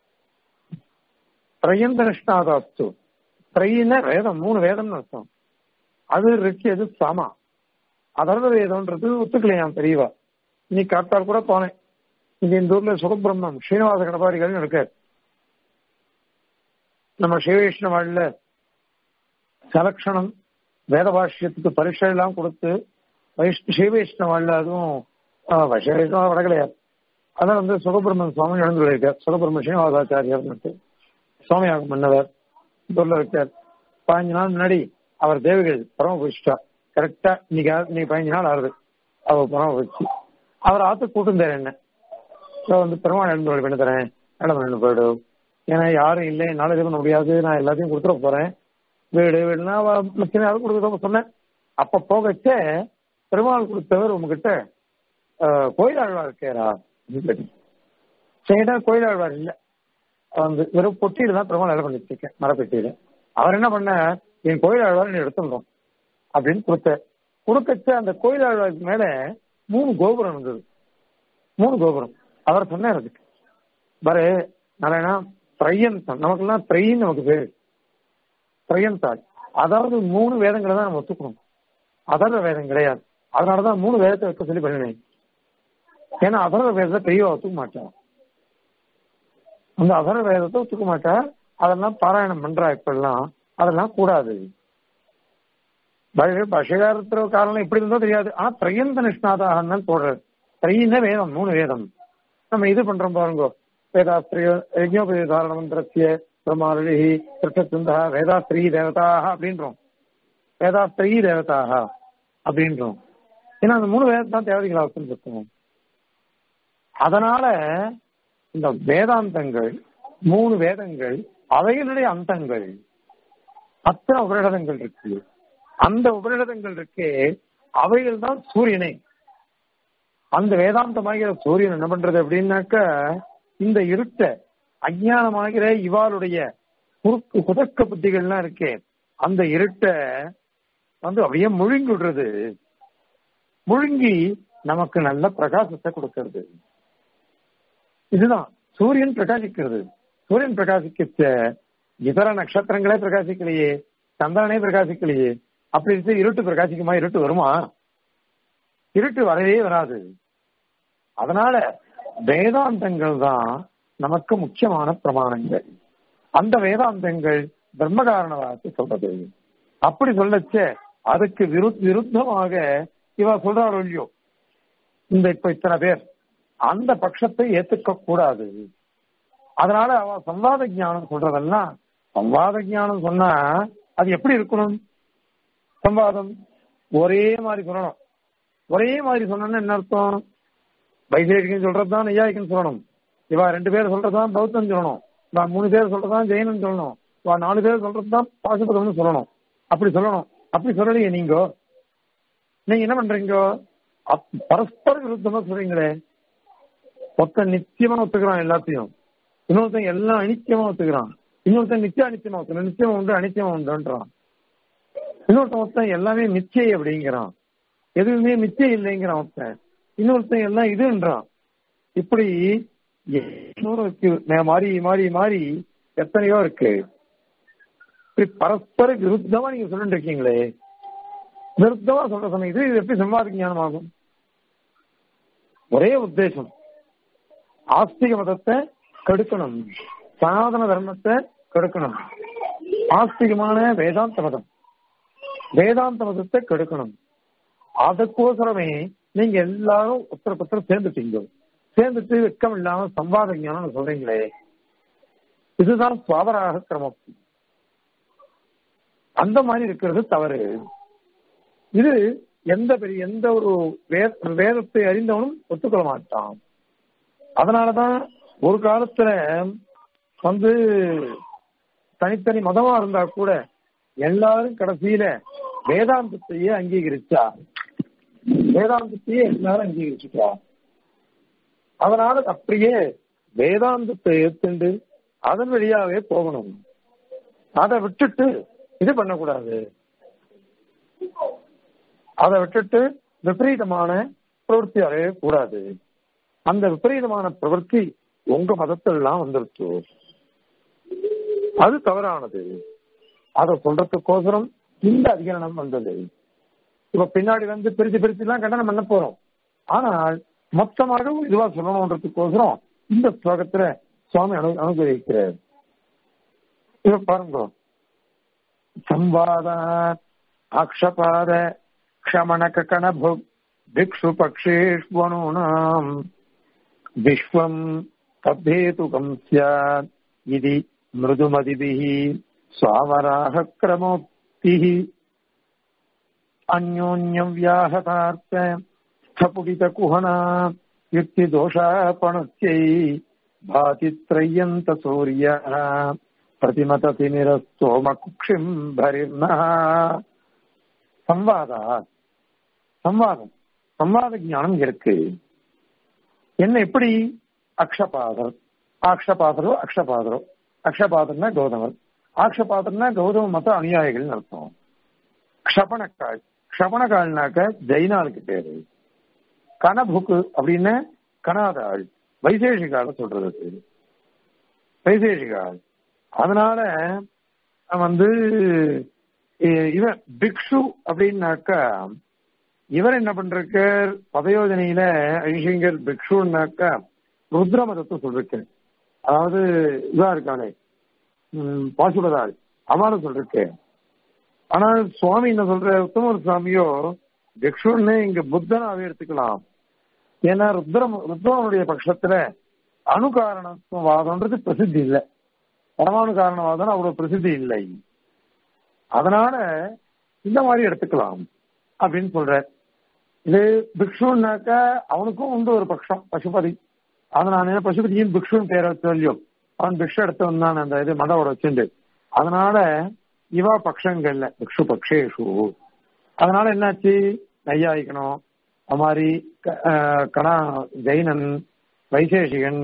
திரையந்த நிஷ்ணாதாஸ்து திரையின வேதம் மூணு வேதம்னு அர்த்தம் அது ரிக்கு எது சாமா அதர்வ வேதம்ன்றது ஒத்துக்கலையாம் தெரியவா நீ காத்தால் கூட போனேன் இங்க இந்த ஊர்ல சுகபிரம்மம் ஸ்ரீனிவாச கணபாரிகள் இருக்கார் நம்ம சிவவைஷ்ணவாழ்ல சலக்ஷணம் வேத பாஷ்யத்துக்கு பரீட்சை எல்லாம் கொடுத்து வைஷ் ஸ்ரீவைஷ்ணவாள் அதுவும் வைஷ்ணவ வட கிடையாது அதான் வந்து சுகபிரமன் சுவாமி எழுந்துள்ளார் சுகபிரம ஸ்ரீனிவாசாச்சாரியர் சுவாமியாகம் மன்னவர் ஊர்ல இருக்கார் பதினஞ்சு நாள் முன்னாடி அவர் தேவிகள் பரம போயிச்சிட்டா கரெக்டா இன்னைக்கு இன்னைக்கு பதினஞ்சு நாள் ஆகுது அவர் பரம போயிடுச்சு அவர் ஆத்து கூட்டம் தரேன் என்ன வந்து பெருமாள் எழுந்து பண்ணி தரேன் மேடம் பண்ணி போயிடும் ஏன்னா யாரும் இல்லை என்னால இது பண்ண முடியாது நான் எல்லாத்தையும் கொடுத்துட போறேன் வீடு வீடுனா லட்சணம் கொடுக்க சொன்னேன் அப்ப போகச்ச பெருமாள் கொடுத்தவர் உங்ககிட்ட கோயிலாழ்வார் இருக்காரா சரிடா கோயிலாழ்வார் இல்ல வந்து வெறும் பொட்டியில தான் பெருமாள் வேலை பண்ணிட்டு இருக்கேன் மரப்பெட்டியில அவர் என்ன பண்ண என் கோயிலாழ்வார் நீ எடுத்துடணும் அப்படின்னு கொடுத்த கொடுக்கச்ச அந்த கோயிலாழ்வாருக்கு மேல மூணு கோபுரம் இருந்தது மூணு கோபுரம் அவர் சொன்னார் அதுக்கு பாரு நாராயணா திரையந்தம் நமக்கெல்லாம் திரையின் நமக்கு பேரு திரையந்தாள் அதாவது மூணு வேதங்களை தான் நம்ம ஒத்துக்கணும் அதர்வ வேதம் கிடையாது அதனாலதான் மூணு வேதத்தை வைக்க சொல்லி பண்ணினேன் ஏன்னா அதர்வ வேதத்தை பெரியவா ஒத்துக்க மாட்டான் அந்த அதர்வ வேதத்தை ஒத்துக்க மாட்டா அதெல்லாம் பாராயணம் பண்றா இப்பெல்லாம் அதெல்லாம் கூடாது பஷகாரத்துல காரணம் எப்படி இருந்தோ தெரியாது ஆனா திரையந்த நிஷ்ணாதாகன்னு போடுறது திரையின வேதம் மூணு வேதம் நம்ம இது பண்றோம் பாருங்க வேதாஸ்திரிய யஜ்னோபதி தாரண மந்திரத்திய பிரமாரி திருஷ்டத்துந்தா வேதாஸ்திரி தேவதாக அப்படின்றோம் வேதாஸ்திரி தேவதாக அப்படின்றோம் ஏன்னா அந்த மூணு வேதத்தை தான் தேவதைகளா வச்சுருக்கோம் அதனால இந்த வேதாந்தங்கள் மூணு வேதங்கள் அவைகளுடைய அந்தங்கள் அத்தனை உபரிடங்கள் இருக்கு அந்த உபரிடங்கள் இருக்கே அவைகள் தான் சூரியனை அந்த வேதாந்தமாகிற சூரியன் என்ன பண்றது அப்படின்னாக்க இந்த இருட்ட அஜானமாகிற இவாளுடைய குறுக்கு குதக்க புத்திகள்லாம் இருக்கே அந்த இருட்ட வந்து அப்படியே முழுங்கி விடுறது முழுங்கி நமக்கு நல்ல பிரகாசத்தை கொடுக்கிறது இதுதான் சூரியன் பிரகாசிக்கிறது சூரியன் பிரகாசிக்க இதர நட்சத்திரங்களே பிரகாசிக்கலையே சந்திரனே பிரகாசிக்கலையே அப்படி இருந்து இருட்டு பிரகாசிக்குமா இருட்டு வருமா இருட்டு வரவே வராது அதனால வேதாந்தங்கள் தான் நமக்கு முக்கியமான பிரமாணங்கள் அந்த வேதாந்தங்கள் பிரம்ம காரணவாதத்தை சொல்றது அப்படி சொல்லச்ச அதுக்கு விரு விருத்தமாக இவ சொல்றாள் இல்லையோ இந்த இப்ப இத்தனை பேர் அந்த பட்சத்தை ஏத்துக்க கூடாது அதனால அவ சம்வாத ஞானம் சொல்றதெல்லாம் சம்வாத ஞானம் சொன்னா அது எப்படி இருக்கணும் சம்வாதம் ஒரே மாதிரி சொல்லணும் ஒரே மாதிரி சொன்னா என்ன அர்த்தம் வைசேஷிகன் சொல்றதுதான் நெய்யாயிக்கன் சொல்லணும் இவா ரெண்டு பேர் சொல்றதுதான் பௌத்தம் சொல்லணும் இவா மூணு பேர் சொல்றதுதான் ஜெயினன் சொல்லணும் இவா நாலு பேர் சொல்றதுதான் பாசுபதம்னு சொல்லணும் அப்படி சொல்லணும் அப்படி சொல்லலையே நீங்க நீங்க என்ன பண்றீங்க பரஸ்பர விருத்தமா சொல்றீங்களே ஒருத்தன் நிச்சயமா ஒத்துக்கிறான் எல்லாத்தையும் இன்னொருத்தன் எல்லாம் அனித்தியமா ஒத்துக்கிறான் இன்னொருத்தன் நித்திய அனித்தியமா ஒத்துக்கிறான் நிச்சயமா உண்டு அனித்தியமா உண்டுன்றான் இன்னொருத்தன் ஒருத்தன் எல்லாமே மிச்சை அப்படிங்கிறான் எதுவுமே மிச்சை இல்லைங்கிறான் ஒருத்தன் இன்னொருத்தன் எல்லாம் இதுன்றான் இப்படி இருக்கு மாறி மாறி மாறி எத்தனையோ இருக்கு இப்படி பரஸ்பர விருத்தமா நீங்க சொல்லிட்டு இருக்கீங்களே விருத்தமா சொல்ற சொன்ன இது எப்படி சம்வாத ஞானம் ஆகும் ஒரே உத்தேசம் ஆஸ்திக மதத்தை கெடுக்கணும் சனாதன தர்மத்தை கெடுக்கணும் ஆஸ்திகமான வேதாந்த மதம் வேதாந்த மதத்தை கெடுக்கணும் அதுக்கோசரமே நீங்க எல்லாரும் உத்தர பத்திரம் சேர்ந்துட்டீங்க சேர்ந்துட்டு வெக்கம் இல்லாம சம்வாத ஞானம் சொல்றீங்களே இதுதான் சுவாபராக கிரமம் அந்த மாதிரி இருக்கிறது தவறு இது எந்த பெரிய எந்த ஒரு வேதத்தை அறிந்தவனும் ஒத்துக்கொள்ள மாட்டான் அதனாலதான் ஒரு காலத்துல வந்து தனித்தனி மதமா இருந்தா கூட எல்லாரும் கடைசியில வேதாந்தத்தையே அங்கீகரிச்சா வேதாந்தத்தையே எல்லாரும் அங்கீகரிச்சுட்டா அதனால அப்படியே வேதாந்தத்தை ஏத்துண்டு அதன் வழியாவே போகணும் அதை விட்டுட்டு இது பண்ணக்கூடாது அதை விட்டுட்டு விபரீதமான பிரவൃத்தி அடையவே கூடாது அந்த விபரீதமான பிரவൃத்தி உங்க மதத்திலாம் வந்துருச்சு அது தவறானது அதை சொல்றதுக்கோசரம் இந்த அதிகரணம் வந்தது இப்ப பின்னாடி வந்து பிரிச்சு பிரிச்சு எல்லாம் கண்டனம் பண்ண போறோம் ஆனால் மொத்தமாக இதுவா சொல்லணும்ன்றதுக்கோசரம் இந்த ஸ்லோகத்துல சுவாமி அனு அனுகிரகிக்கிறார் இப்ப பாருங்க சம்வாத ஆக்ஷபாத க்ஷமணகணபு திக்ஷு பக்ஷேஷ்வனூனாம் விஸ்வம் தத்தேதுகம் ஸ்யாத் இது மிருதுமதிபிः स्वावराह क्रमोक्तिः अन्योन्यं व्याहतार्थ स्थपुटितकुहना युक्तिदोषापणत्यै भाति त्रय्यन्त सूर्यः प्रतिमतति निरस्तोमकुक्षिम् भरिर्नः சம்வாதா சம்வாதம் சம்வாத ஞானம் இருக்கு என்ன எப்படி அக்ஷபாதர் ஆக்ஷபாதரோ அக்ஷபாதரோ அக்ஷபாதர்னா கௌதமர் ஆக்ஷபாதர்னா கௌதம மத அனுயாயிகள் அர்த்தம் க்ஷபணக்கால் க்ஷபணக்கால்னாக்க ஜெயினாளுக்கு பேரு கனபுக்கு அப்படின்னு கனாதாள் வைசேஷிகால சொல்றது பேரு வைசேஷிகாள் அதனால வந்து இவன் பிக்ஷு அப்படின்னாக்கா இவர் என்ன பண்றார் பதயோஜனையில ஐஷங்கர் பிக்ஷுன்னாக்கா ருத்ர மதத்தை சொல்றேன் அதாவது இதா இருக்காளே பாசுபதாள் அவளும் சொல்றேன் ஆனால் சுவாமி என்ன சொல்ற உத்தமர் சுவாமியோ பிக்ஷுன்னு இங்க புத்தனாவே எடுத்துக்கலாம் ஏன்னா ருத்ரம் ருத்ரனுடைய பட்சத்துல அணு காரணத்துவவாதம்ன்றது பிரசித்தி இல்லை பரமாணு காரணவாதம் அவ்வளவு பிரசித்தி இல்லை அதனால இந்த மாதிரி எடுத்துக்கலாம் அப்படின்னு சொல்ற இது பிக்ஷுன்னாக்கா அவனுக்கும் உண்டு ஒரு பட்சம் பசுபதி அதனால பசுபதியும் பிக்ஷுன்னு பேரை சொல்லியோ அவன் பிக்ஷு எடுத்து வந்தான் அந்த இது மதவோட வச்சுண்டு அதனால இவா பக்ஷங்கள்ல பிக்ஷு பக்ஷேஷு அதனால என்னாச்சு நையாயிக்கணும் அது மாதிரி கணா ஜெயினன் வைசேஷிகன்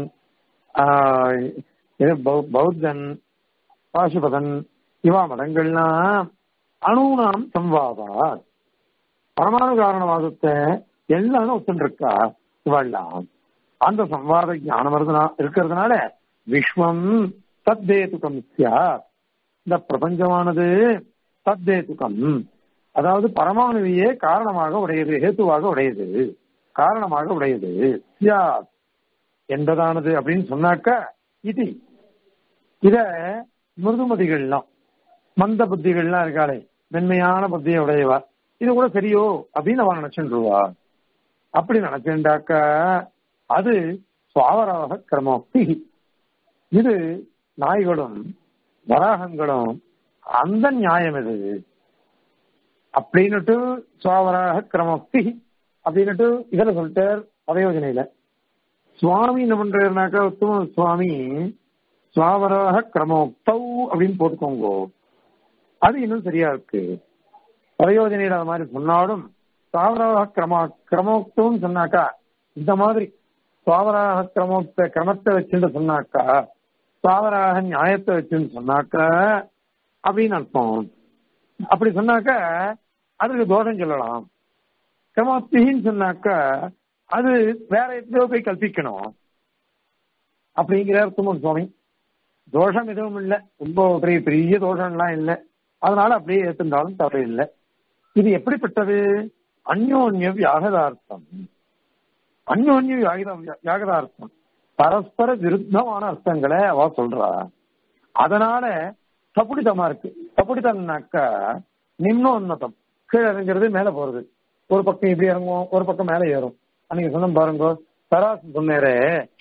பௌத்தன் பாசுபதன் இவா மதங்கள்லாம் அணுனாம் சம்வாதா பரமாணு காரணவாதத்தை எல்லாரும் ஒத்துருக்கா இவெல்லாம் அந்த சம்வாத ஞானம் இருக்கிறதுனால விஸ்வம் தத்தேதுகம் இந்த பிரபஞ்சமானது தத்தேதுகம் அதாவது பரமாணுவையே காரணமாக உடையது ஹேத்துவாக உடையது காரணமாக உடையது சியாத் என்பதானது அப்படின்னு சொன்னாக்க இது இத மிருதுமதிகள்லாம் மந்த புத்திகள்லாம் இருக்காளே மென்மையான புத்தியை உடையவா இது கூட சரியோ அப்படின்னு அவன் நினைச்சுருவா அப்படி நினைச்சுட்டாக்க அது சுவாவராக கிரமோக்தி இது நாய்களும் வராகங்களும் அந்த நியாயம் இது அப்படின்னுட்டு சுவாவராக கிரமோக்தி அப்படின்னுட்டு இதுல சொல்லிட்டார் பதயோஜனையில சுவாமி என்ன பண்றாருனாக்கா உத்தம சுவாமி சுவாவராக கிரமோக்தௌ அப்படின்னு போட்டுக்கோங்க அது இன்னும் சரியா இருக்கு பதயோஜனையில அது மாதிரி சொன்னாலும் சுவாவராக கிரம கிரமோக்தம் சொன்னாக்கா இந்த மாதிரி சுவாவராக கிரமோக்த கிரமத்தை வச்சுட்டு சொன்னாக்கா சுவாவராக நியாயத்தை வச்சுன்னு சொன்னாக்கா அப்படின்னு அர்த்தம் அப்படி சொன்னாக்கா அதுக்கு தோஷம் சொல்லலாம் கிரமோக்தின்னு சொன்னாக்கா அது வேற எதுலையோ போய் கல்பிக்கணும் அப்படிங்கிறார் தும்மன் சுவாமி தோஷம் எதுவும் இல்லை ரொம்ப பெரிய பெரிய தோஷம்லாம் இல்லை அதனால அப்படியே ஏத்துந்தாலும் தவறு இல்லை இது எப்படிப்பட்டது அந்யோன்ய வியாகதார்த்தம் அந்யோன்ய வியாகதார்த்தம் பரஸ்பர விருத்தமான அர்த்தங்களை அவ சொல்றா அதனால தப்புடித்தமா இருக்கு தப்புடித்தம்னாக்கா நிம்னோன்னதம் கீழே இறங்குறது மேல போறது ஒரு பக்கம் இப்படி இறங்கும் ஒரு பக்கம் மேல ஏறும் அன்னைக்கு சொன்ன பாருங்க தராசு சொன்னேரே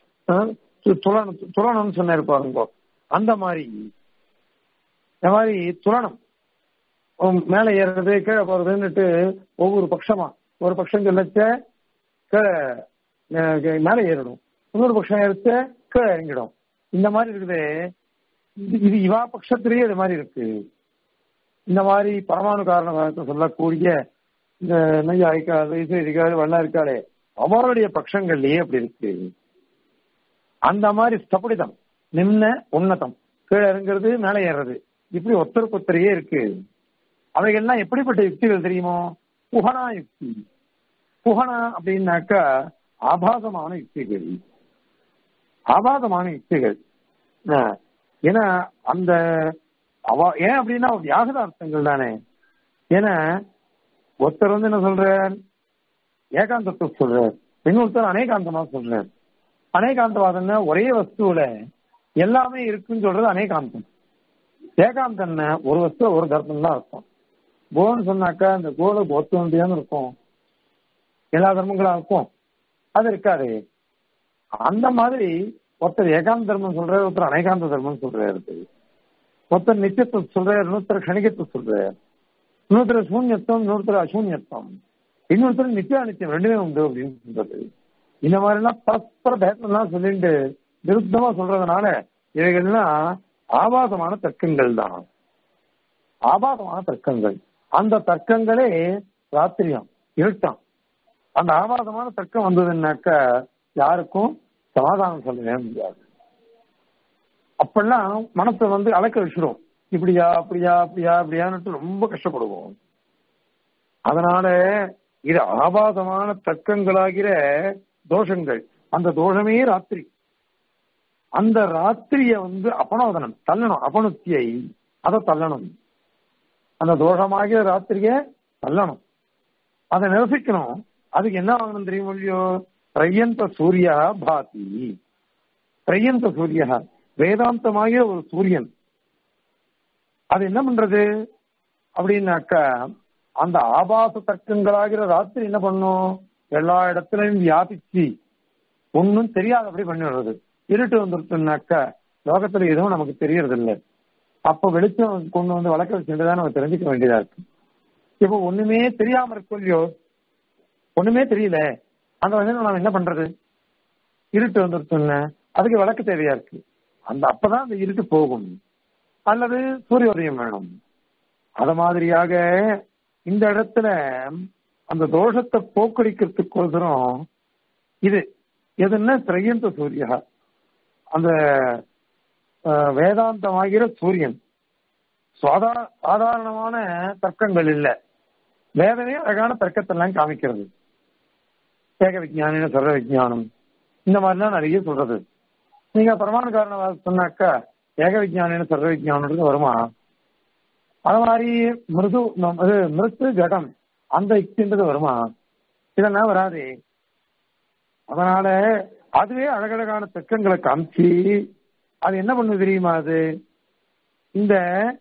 துலனம் துலனம்னு சொன்னாரு பாருங்க அந்த மாதிரி இந்த மாதிரி துலனம் மேல ஏறுறது கீழே போறதுன்னுட்டு ஒவ்வொரு பட்சமா ஒரு பட்சம் சொல்லச்ச கீழே மேல ஏறிடும் இன்னொரு பட்சம் ஏறிச்ச கீழே இறங்கிடும் இந்த மாதிரி இருக்குது இது இவா பட்சத்திலேயே இது மாதிரி இருக்கு இந்த மாதிரி பரமாணு காரணத்தை சொல்லக்கூடிய இந்த நையாய்க்கால் வைசேரிக்கால் வல்லா இருக்காளே அவருடைய பட்சங்கள்லயே அப்படி இருக்கு அந்த மாதிரி ஸ்தபடிதம் நிம்ன உன்னதம் கீழே இறங்குறது மேலே ஏறுறது இப்படி ஒத்தருக்கு ஒத்தரையே இருக்கு அவைகள்லாம் எப்படிப்பட்ட யுக்திகள் தெரியுமோ புகனா யுக்தி புகனா அப்படின்னாக்கா ஆபாசமான யுக்திகள் ஆபாசமான யுக்திகள் ஏன்னா அந்த அவ ஏன் அப்படின்னா வியாகதார்த்தங்கள் தானே ஏன்னா ஒருத்தர் வந்து என்ன சொல்றார் ஏகாந்தத்தை சொல்றார் இன்னொருத்தர் அநேகாந்தமா சொல்றார் அநேகாந்தவாதம்னா ஒரே வஸ்துவில எல்லாமே இருக்குன்னு சொல்றது அநேகாந்தம் ஏகாந்தம்னா ஒரு வஸ்து ஒரு தர்மம் தான் அர்த்தம் கோன்னு சொன்னாக்கா அந்த கோல கோத்தம் இருக்கும் எல்லா தர்மங்களும் இருக்கும் அது இருக்காது அந்த மாதிரி ஒருத்தர் ஏகாந்த தர்மம் சொல்றாரு ஒருத்தர் அநேகாந்த தர்மம் சொல்றாரு ஒருத்தர் நித்தியத்துவம் சொல்றாரு இன்னொருத்தர் கணிகத்துவம் சொல்றாரு இன்னொருத்தர் சூன்யத்துவம் இன்னொருத்தர் அசூன்யத்துவம் இன்னொருத்தர் நித்திய அனித்தியம் ரெண்டுமே உண்டு அப்படின்னு சொல்றது இந்த மாதிரி எல்லாம் பரஸ்பர பேசலாம் சொல்லிட்டு விருத்தமா சொல்றதுனால இவைகள்லாம் ஆபாசமான தர்க்கங்கள் தான் ஆபாசமான தர்க்கங்கள் அந்த தர்க்கங்களே ராத்திரியம் இருட்டாம் அந்த ஆபாசமான தர்க்கம் வந்ததுன்னாக்கா யாருக்கும் சமாதானம் சொல்லவே முடியாது அப்பெல்லாம் மனசை வந்து அலக்க வச்சிடும் இப்படியா அப்படியா அப்படியா அப்படியான்னுட்டு ரொம்ப கஷ்டப்படுவோம் அதனால இது ஆபாசமான தர்க்கங்களாகிற தோஷங்கள் அந்த தோஷமே ராத்திரி அந்த ராத்திரிய வந்து அபனோதனம் தள்ளணும் அபனுத்தியை அதை தள்ளணும் அந்த தோஷமாகிய ராத்திரிய தள்ளணும் அதை நிரசிக்கணும் அதுக்கு என்ன ஆகணும் தெரியுமோ இல்லையோ பிரயந்த சூரியா பாதி பிரயந்த சூரியா வேதாந்தமாகிய ஒரு சூரியன் அது என்ன பண்றது அப்படின்னாக்கா அந்த ஆபாச தர்க்கங்களாகிற ராத்திரி என்ன பண்ணும் எல்லா இடத்துலயும் வியாபிச்சு ஒன்னும் தெரியாதபடி பண்ணிடுறது இருட்டு வந்துருச்சுனாக்கா லோகத்துல எதுவும் நமக்கு தெரியறது இல்லை அப்ப வெளிச்சம் கொண்டு வந்து வளர்க்க வச்சுதான் நம்ம தெரிஞ்சுக்க வேண்டியதா இருக்கு இப்போ ஒண்ணுமே தெரியாம இருக்கும் இல்லையோ ஒண்ணுமே தெரியல அந்த வகையில நம்ம என்ன பண்றது இருட்டு வந்துருச்சுன்னு அதுக்கு விளக்கு தேவையா இருக்கு அந்த அப்பதான் அந்த இருட்டு போகும் அல்லது சூரியோதயம் வேணும் அத மாதிரியாக இந்த இடத்துல அந்த தோஷத்தை போக்கடிக்கிறதுக்கோசரம் இது எதுன்னா திரையந்த சூரியா அந்த வேதாந்தமாகிற சூரியன் சாதாரணமான தர்க்கங்கள் இல்ல வேதமே அழகான தர்க்கத்தெல்லாம் காமிக்கிறது ஏக விஜயானின சர்வ விஜயானம் இந்த மாதிரிலாம் நிறைய சொல்றது நீங்க பிரமாண காரணம் சொன்னாக்கா ஏக விஜயானின சர்வ விஜயானது வருமா அது மாதிரி மிருது இது மிருத்து ஜடம் அந்த யுக்தின்றது வருமா இதெல்லாம் வராது அதனால அதுவே அழகழகான தர்க்கங்களை காமிச்சு அது என்ன பண்ணுது தெரியுமா அது இந்த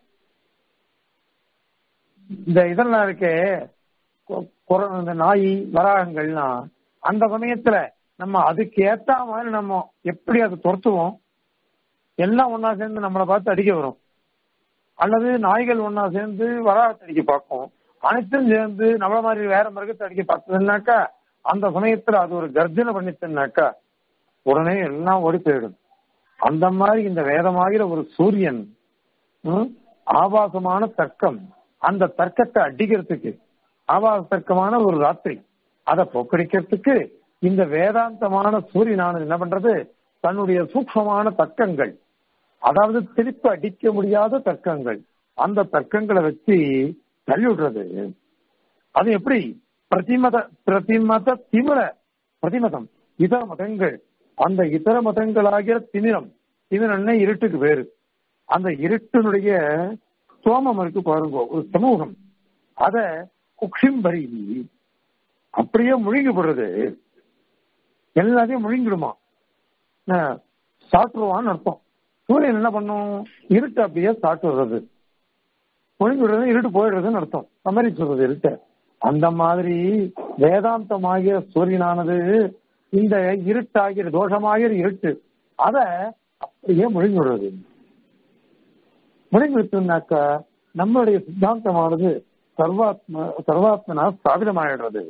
இந்த இதெல்லாம் இருக்கே இந்த நாய் வராகங்கள்லாம் அந்த சமயத்துல நம்ம அதுக்கு ஏத்த மாதிரி நம்ம எப்படி அதை துரத்துவோம் எல்லாம் ஒன்னா சேர்ந்து நம்மளை பார்த்து அடிக்க வரும் அல்லது நாய்கள் ஒன்னா சேர்ந்து வராகத்தை அடிக்க பார்க்கும் அனைத்தும் சேர்ந்து நம்மள மாதிரி வேற மிருகத்தை அடிக்க பார்த்ததுன்னாக்கா அந்த சமயத்துல அது ஒரு கர்ஜனை பண்ணிச்சுன்னாக்கா உடனே எல்லாம் ஓடி போயிடும் அந்த மாதிரி இந்த வேதமாகிற ஒரு சூரியன் ஆபாசமான தர்க்கம் அந்த தர்க்கத்தை அடிக்கிறதுக்கு ஆபாச தர்க்கமான ஒரு ராத்திரி அதை போக்கடிக்கிறதுக்கு இந்த வேதாந்தமான சூரியனானது என்ன பண்றது தன்னுடைய சூக்ஷமான தர்க்கங்கள் அதாவது திருப்பி அடிக்க முடியாத தர்க்கங்கள் அந்த தர்க்கங்களை வச்சு தள்ளி விடுறது அது எப்படி பிரதிமத பிரதிமத திமிர பிரதிமதம் இதர மதங்கள் அந்த இதர மதங்களாகிற திமிரம் திமிரம்னா இருட்டுக்கு வேறு அந்த இருட்டினுடைய சோமம் இருக்கு பாருங்க ஒரு சமூகம் அத குக்ஷிம்பரி அப்படியே முழுங்கிப்படுறது எல்லாத்தையும் முழுங்கிடுமா சாட்டுருவான்னு அர்த்தம் சூரியன் என்ன பண்ணும் இருட்டு அப்படியே சாட்டுறது முழுங்கி விடுறது இருட்டு போயிடுறதுன்னு அர்த்தம் சமரி சொல்றது இருட்ட அந்த மாதிரி வேதாந்தமாகிய சூரியனானது இந்த இருட்டாகிற தோஷமாகிற இருட்டு அத அப்படியே முழுங்கி விடுறது முழுங்கி விட்டுனாக்கா நம்மளுடைய சித்தாந்தமானது சர்வாத்ம சர்வாத்மனா ஸ்தாபிதமாயிடுறது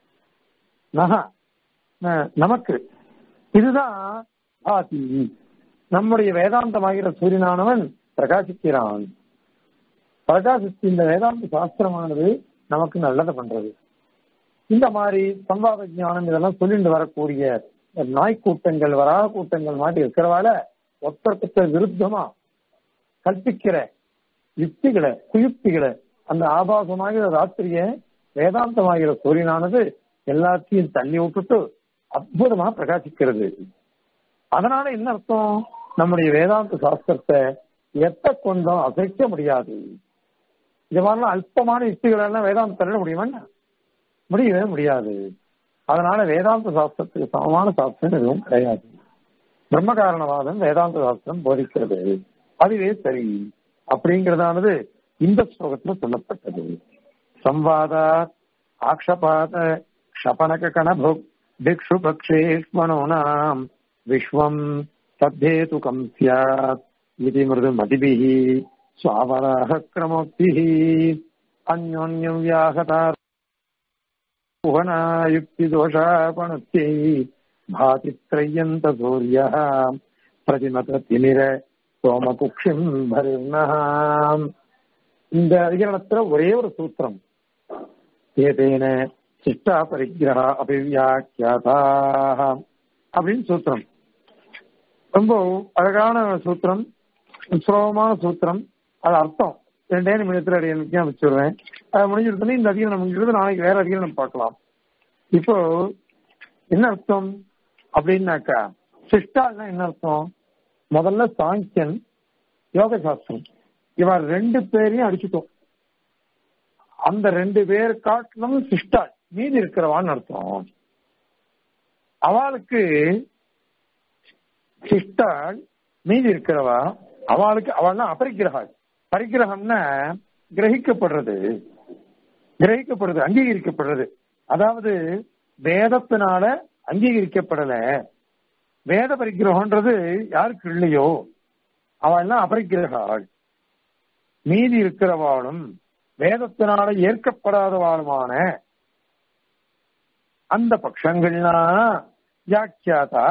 நமக்கு இதுதான் பாதி நம்முடைய வேதாந்தமாகிற சூரியனானவன் பிரகாசிக்கிறான் பிரகாசித்து இந்த வேதாந்த சாஸ்திரமானது நமக்கு நல்லதை பண்றது இந்த மாதிரி சம்பாத ஞானம் இதெல்லாம் சொல்லிட்டு வரக்கூடிய நாய் கூட்டங்கள் வராக கூட்டங்கள் மாட்டி இருக்கிறவால ஒத்தரத்துக்கு விருத்தமா கற்பிக்கிற யுக்திகளை குயுக்திகளை அந்த ஆபாசமாகிற ராத்திரிய வேதாந்தமாகிற சூரியனானது எல்லாத்தையும் தள்ளி விட்டுட்டு அற்புதமா பிரகாசிக்கிறது அதனால என்ன அர்த்தம் நம்முடைய வேதாந்த சாஸ்திரத்தை எத்த கொண்டும் அசைக்க முடியாது இது மாதிரிலாம் அல்பமான யுக்திகள் எல்லாம் வேதாந்தம் தள்ள முடியுமா முடியவே முடியாது அதனால வேதாந்த சாஸ்திரத்துக்கு சமமான சாஸ்திரம் எதுவும் கிடையாது பிரம்ம காரணவாதம் வேதாந்த சாஸ்திரம் போதிக்கிறது அதுவே சரி அப்படிங்கிறதானது இந்த ஸ்லோகத்துல சொல்லப்பட்டது संवादात् आक्षपात क्षपनककणभुक् भिक्षु पक्षेष्मणूनाम् विश्वम् तद्धेतुकम् स्यात् इति मृदुमतिभिः स्वावराह क्रमोक्तिः अन्योन्यम् व्याहता युक्तिदोषापणत्यै भाति त्रय्यन्त सूर्यः प्रतिमत திமிர சோமகுக்ஷிம் பரிர்ணஹாம் இந்த அதிகரணத்துல ஒரே ஒரு சூத்திரம் ஏதேன சிஷ்டா பரிகிரக அபிவியாக்கியாதா அப்படின்னு சூத்திரம் ரொம்ப அழகான சூத்திரம் சுலபமான சூத்திரம் அது அர்த்தம் ரெண்டே நிமிடத்தில் அடிக்க வச்சுருவேன் அது முடிஞ்சிருந்தோன்னே இந்த அதிகரணம் முடிஞ்சிருது நாளைக்கு வேற அதிகரணம் பார்க்கலாம் இப்போ என்ன அர்த்தம் அப்படின்னாக்கா சிஷ்டால்னா என்ன அர்த்தம் முதல்ல சாங்கியன் யோக சாஸ்திரம் இவர் ரெண்டு பேரையும் அடிச்சுட்டோம் அந்த ரெண்டு பேர் காட்டிலும் சிஷ்டால் மீதி இருக்கிறவான்னு அர்த்தம் அவளுக்கு சிஷ்டால் மீதி இருக்கிறவா அவளுக்கு அவள்லாம் அபரிக்கிரகாள் பரிகிரகம்னா கிரகிக்கப்படுறது கிரகிக்கப்படுறது அங்கீகரிக்கப்படுறது அதாவது வேதத்தினால அங்கீகரிக்கப்படல வேத பரிகிரகம்ன்றது யாருக்கு இல்லையோ அவள்லாம் அபரிக்கிரகாள் மீதி இருக்கிறவாளும் வேதத்தினால ஏற்கப்படாதவாளுமான அந்த பட்சங்கள்னா வியாக்கியாதா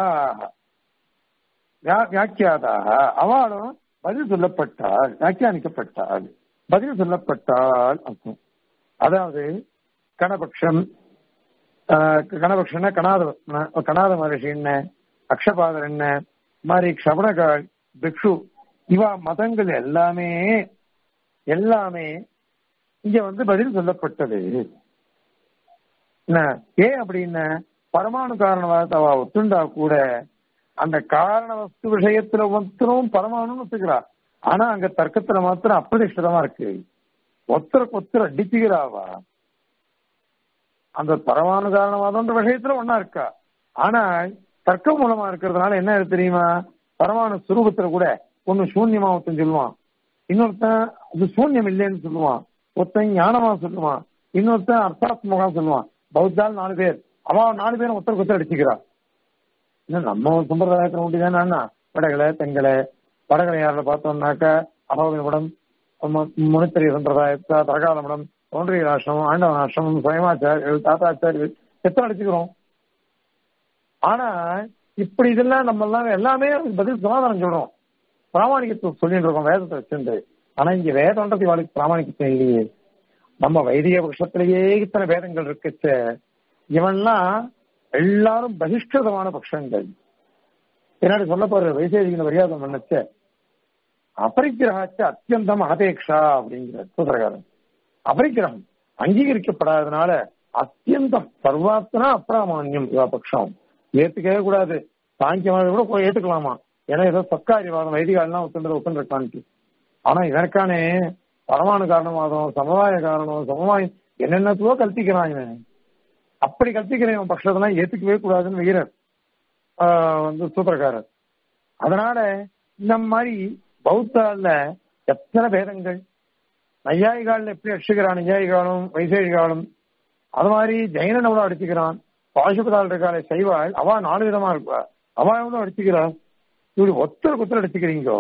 வியாக்கியாதாக அவளும் பதில் சொல்லப்பட்டாள் வியாக்கியானிக்கப்பட்டாள் பதில் சொல்லப்பட்டாள் அர்த்தம் அதாவது கணபக்ஷம் கணபக்ஷன்னா கணாத கணாத மகர்ஷி என்ன அக்ஷபாதர் என்ன மாதிரி க்ஷபணகாள் பிக்ஷு இவா மதங்கள் எல்லாமே எல்லாமே இங்க வந்து பதில் சொல்லப்பட்டது ஏன் அப்படின்னா பரமாணு காரணவாதத்தை அவ ஒத்துண்டா கூட அந்த காரண வஸ்து விஷயத்துல ஒருத்தரும் பரமாணுன்னு ஒத்துக்கிறா ஆனா அங்க தர்க்கத்துல மாத்திரம் அப்பிரதிஷ்டிதமா இருக்கு ஒத்தருக்கு ஒத்தர் அடிச்சுக்கிறாவா அந்த பரமாணு காரணவாதம்ன்ற விஷயத்துல ஒன்னா இருக்கா ஆனா தர்க்கம் மூலமா இருக்கிறதுனால என்ன தெரியுமா பரமாணு சுரூபத்துல கூட ஒன்னு சூன்யமா ஒருத்தன் சொல்லுவான் இன்னொருத்தன் அது சூன்யம் இல்லைன்னு சொல்லுவான் ஒருத்தன் ஞானமா சொல்லுவான் இன்னொருத்தன் அர்த்தாத்மகா சொல்லுவான் பௌத்தால் நாலு பேர் அவன் நாலு பேரும் ஒருத்தருக்கு ஒருத்தர் அடிச்சுக்கிறா இன்னும் நம்ம சம்பிரதாயத்தில் உண்டுதானா வடகலை தெங்கலை வடகலையாரில் பார்த்தோம்னாக்க அகோபிமடம் முனித்திரை சம்பிரதாயத்தை தரகாலமடம் ஒன்றிய ராஷ்டிரம் ஆண்டவன் ஆசிரமம் சுயமாச்சாரியர்கள் தாத்தாச்சாரியர்கள் எத்தனை அடிச்சுக்கிறோம் ஆனா இப்படி இதெல்லாம் நம்ம எல்லாம் எல்லாமே பதில் சமாதானம் சொல்றோம் பிராமணிகத்தை சொல்லிட்டு இருக்கோம் வேதத்தை வச்சிருந்து ஆனா இங்க வேதம்ன்றது இவாளுக்கு பிராமணிக்கத்தை இல்லையே நம்ம வைதிக பட்சத்திலேயே இத்தனை வேதங்கள் இருக்குச்ச இவன்லாம் எல்லாரும் பகிஷ்கிருதமான பட்சங்கள் பின்னாடி சொல்ல போற வைசேதிகளை மரியாதை பண்ணச்ச அபரிக்கிரகாச்ச அத்தியந்தம் அனபேக்ஷா அப்படிங்கிற சூத்திரகாரன் அபரிக்கிரகம் அங்கீகரிக்கப்படாததுனால அத்தியந்தம் சர்வாத்தனா அப்பிராமான்யம் இவா பட்சம் ஏத்துக்கவே கூடாது சாங்கியமாக கூட போய் ஏத்துக்கலாமா ஏன்னா ஏதோ சத்காரியவாதம் வைதிகாலாம் ஒத்துண்டு ஒத்துருக்கான்ட்டு ஆனா இதற்கானே பரமாணு காரணவாதம் சமுதாய காரணம் சமுதாயம் என்னென்னத்துவோ கல்பிக்கிறான் இவன் அப்படி கல்பிக்கிறவன் பட்சத்தெல்லாம் ஏத்துக்கவே கூடாதுன்னு வீரர் வந்து சூத்திரக்காரர் அதனால இந்த மாதிரி பௌத்தால எத்தனை பேதங்கள் நையாயிகாலில் எப்படி அடிச்சுக்கிறான் நையாயிகாலும் வைசேஷிகாலும் அது மாதிரி ஜெயினன் எவ்வளவு அடிச்சுக்கிறான் பாசுபதால் இருக்காளே செய்வாள் அவ நாலு விதமா இருப்பா அவ எவ்வளவு அடிச்சுக்கிறான் இப்படி ஒத்தருக்கு ஒத்தர் அடிச்சுக்கிறீங்கோ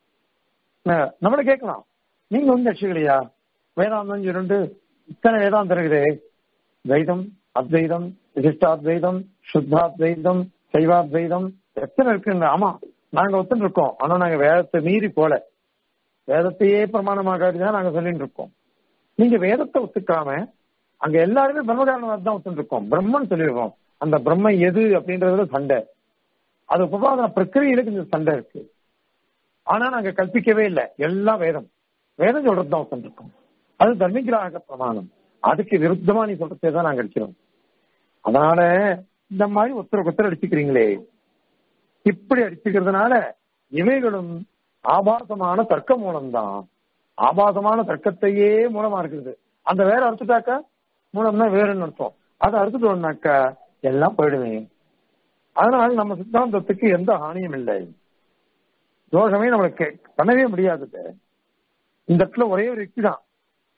நம்மள கேட்கலாம் நீங்க வந்து அடிச்சுக்கலையா வேதாந்தம் இரண்டு இத்தனை வேதாந்தம் இருக்குதே துவைதம் அத்வைதம் விசிஷ்டாத்வைதம் சுத்தாத்வைதம் சைவாத்வைதம் எத்தனை இருக்குங்க ஆமா நாங்க ஒத்துன்னு இருக்கோம் ஆனா நாங்க வேதத்தை மீறி போல வேதத்தையே பிரமாணமாக தான் நாங்க சொல்லிட்டு இருக்கோம் நீங்க வேதத்தை ஒத்துக்காம அங்க எல்லாருமே பிரம்மகாரணவாத தான் ஒத்துட்டு இருக்கோம் பிரம்மன் சொல்லிடுறோம் அந்த பிரம்ம எது அப்படின்றதுல சண்டை அது உபாதன பிரக்கிரியில கொஞ்சம் சண்டை இருக்கு ஆனா நாங்க கல்பிக்கவே இல்லை எல்லாம் வேதம் வேதம் சொல்றது தான் ஒத்துட்டு இருக்கோம் அது தர்மிகிராக பிரமாணம் அதுக்கு விருத்தமா நீ சொல்றதே தான் நாங்க அடிக்கிறோம் அதனால இந்த மாதிரி ஒருத்தருக்கு ஒருத்தர் அடிச்சுக்கிறீங்களே இப்படி அடிச்சுக்கிறதுனால இவைகளும் ஆபாசமான தர்க்க மூலம்தான் ஆபாசமான தர்க்கத்தையே மூலமா இருக்குது அந்த வேற அறுத்துட்டாக்கா மூலம்னா வேறுன்னு அர்த்தம் அதை அறுத்துட்டோம்னாக்கா எல்லாம் போயிடுவேன் அதனால நம்ம சித்தாந்தத்துக்கு எந்த ஹானியும் இல்லை தோஷமே நம்மளுக்கு பண்ணவே முடியாது இந்த இடத்துல ஒரே ஒரு யுக்தி தான்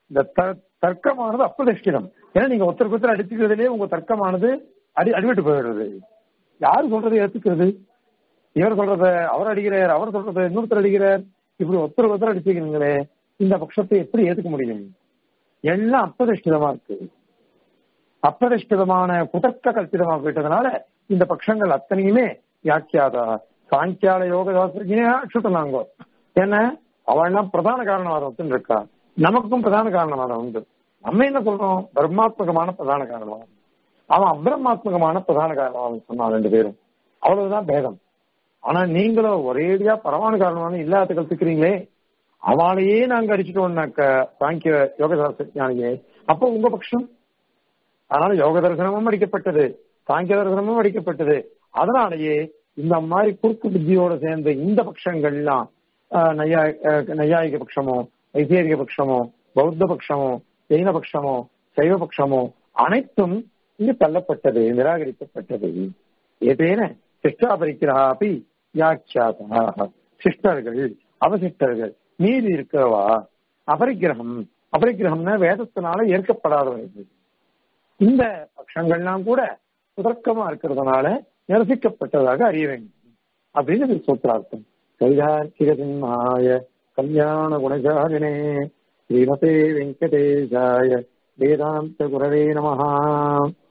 இந்த த- தர்க்கமானது அப்பிரதிஷ்டிதம் ஏன்னா நீங்க ஒருத்தருக்கு ஒருத்தர் அடிச்சுக்கிறதுலயே உங்க தர்க்கமானது அடி அடிபட்டு போயிடுறது யாரு சொல்றதை ஏத்துக்கிறது இவர் சொல்றத அவர் அடிக்கிறார் அவர் சொல்றத இன்னொருத்தர் அடிக்கிறார் இப்படி ஒருத்தர் ஒருத்தர் அடிச்சுக்கிறீங்களே இந்த பட்சத்தை எப்படி ஏத்துக்க முடியும் எல்லாம் அப்பிரதிஷ்டிதமா இருக்கு அப்பிரதிஷ்டிதமான குதர்க்க கல்பிதமாக போயிட்டதுனால இந்த பட்சங்கள் அத்தனையுமே வியாக்கியாதா சாங்கியால யோக சாஸ்திரஜினே அச்சுட்டனாங்கோ ஏன்னா அவள்லாம் பிரதான காரணவாதம் இருக்கா நமக்கும் பிரதான காரணவாதம் உண்டு நம்ம என்ன சொல்றோம் பிரம்மாத்மகமான பிரதான காரணவாதம் அவன் அபிரமாத்மகமான பிரதான காரணவாதம் சொன்னான் ரெண்டு பேரும் அவ்வளவுதான் பேதம் ஆனா நீங்களும் ஒரேடியா பரமாணு காரணமான இல்லாத கல்பிக்கிறீங்களே அவளையே நாங்க அடிச்சுட்டோம்னாக்க சாங்கிய யோக சாஸ்திர ஞானியே அப்போ உங்க பட்சம் அதனால யோக தரிசனமும் அடிக்கப்பட்டது சாங்கிய தரிசனமும் அடிக்கப்பட்டது அதனாலேயே இந்த மாதிரி குறுக்கு புத்தியோட சேர்ந்த இந்த பட்சங்கள்லாம் ஆஹ், நையா- ஆஹ், நையாயிக பட்சமோ வைசேரிக பட்சமோ பௌத்த பட்சமோ ஜெயின பட்சமோ சைவ பட்சமோ அனைத்தும் இங்கு தள்ளப்பட்டது நிராகரிக்கப்பட்டது ஏதேன சிஷ்டாபரிக்கிரகாபி வியாக்கியாதாக சிஷ்டர்கள் அவசிஷ்டர்கள் மீதி இருக்கிறவா அபரிக்கிரகம் அபரிக்கிரகம்னா வேதத்தினால ஏற்கப்படாதவர்கள் இந்த பட்சங்கள்லாம் கூட சுதர்க்கமா இருக்கிறதுனால நிரசிக்கப்பட்டதாக அறிய வேண்டும் அப்படின்னு இது சூத்திரார்த்தம் கைதார்க்கிக சிம்மாய கல்யாண குணசாலினே ஸ்ரீமதே வெங்கடேசாய வேதாந்த குரவே நமஹா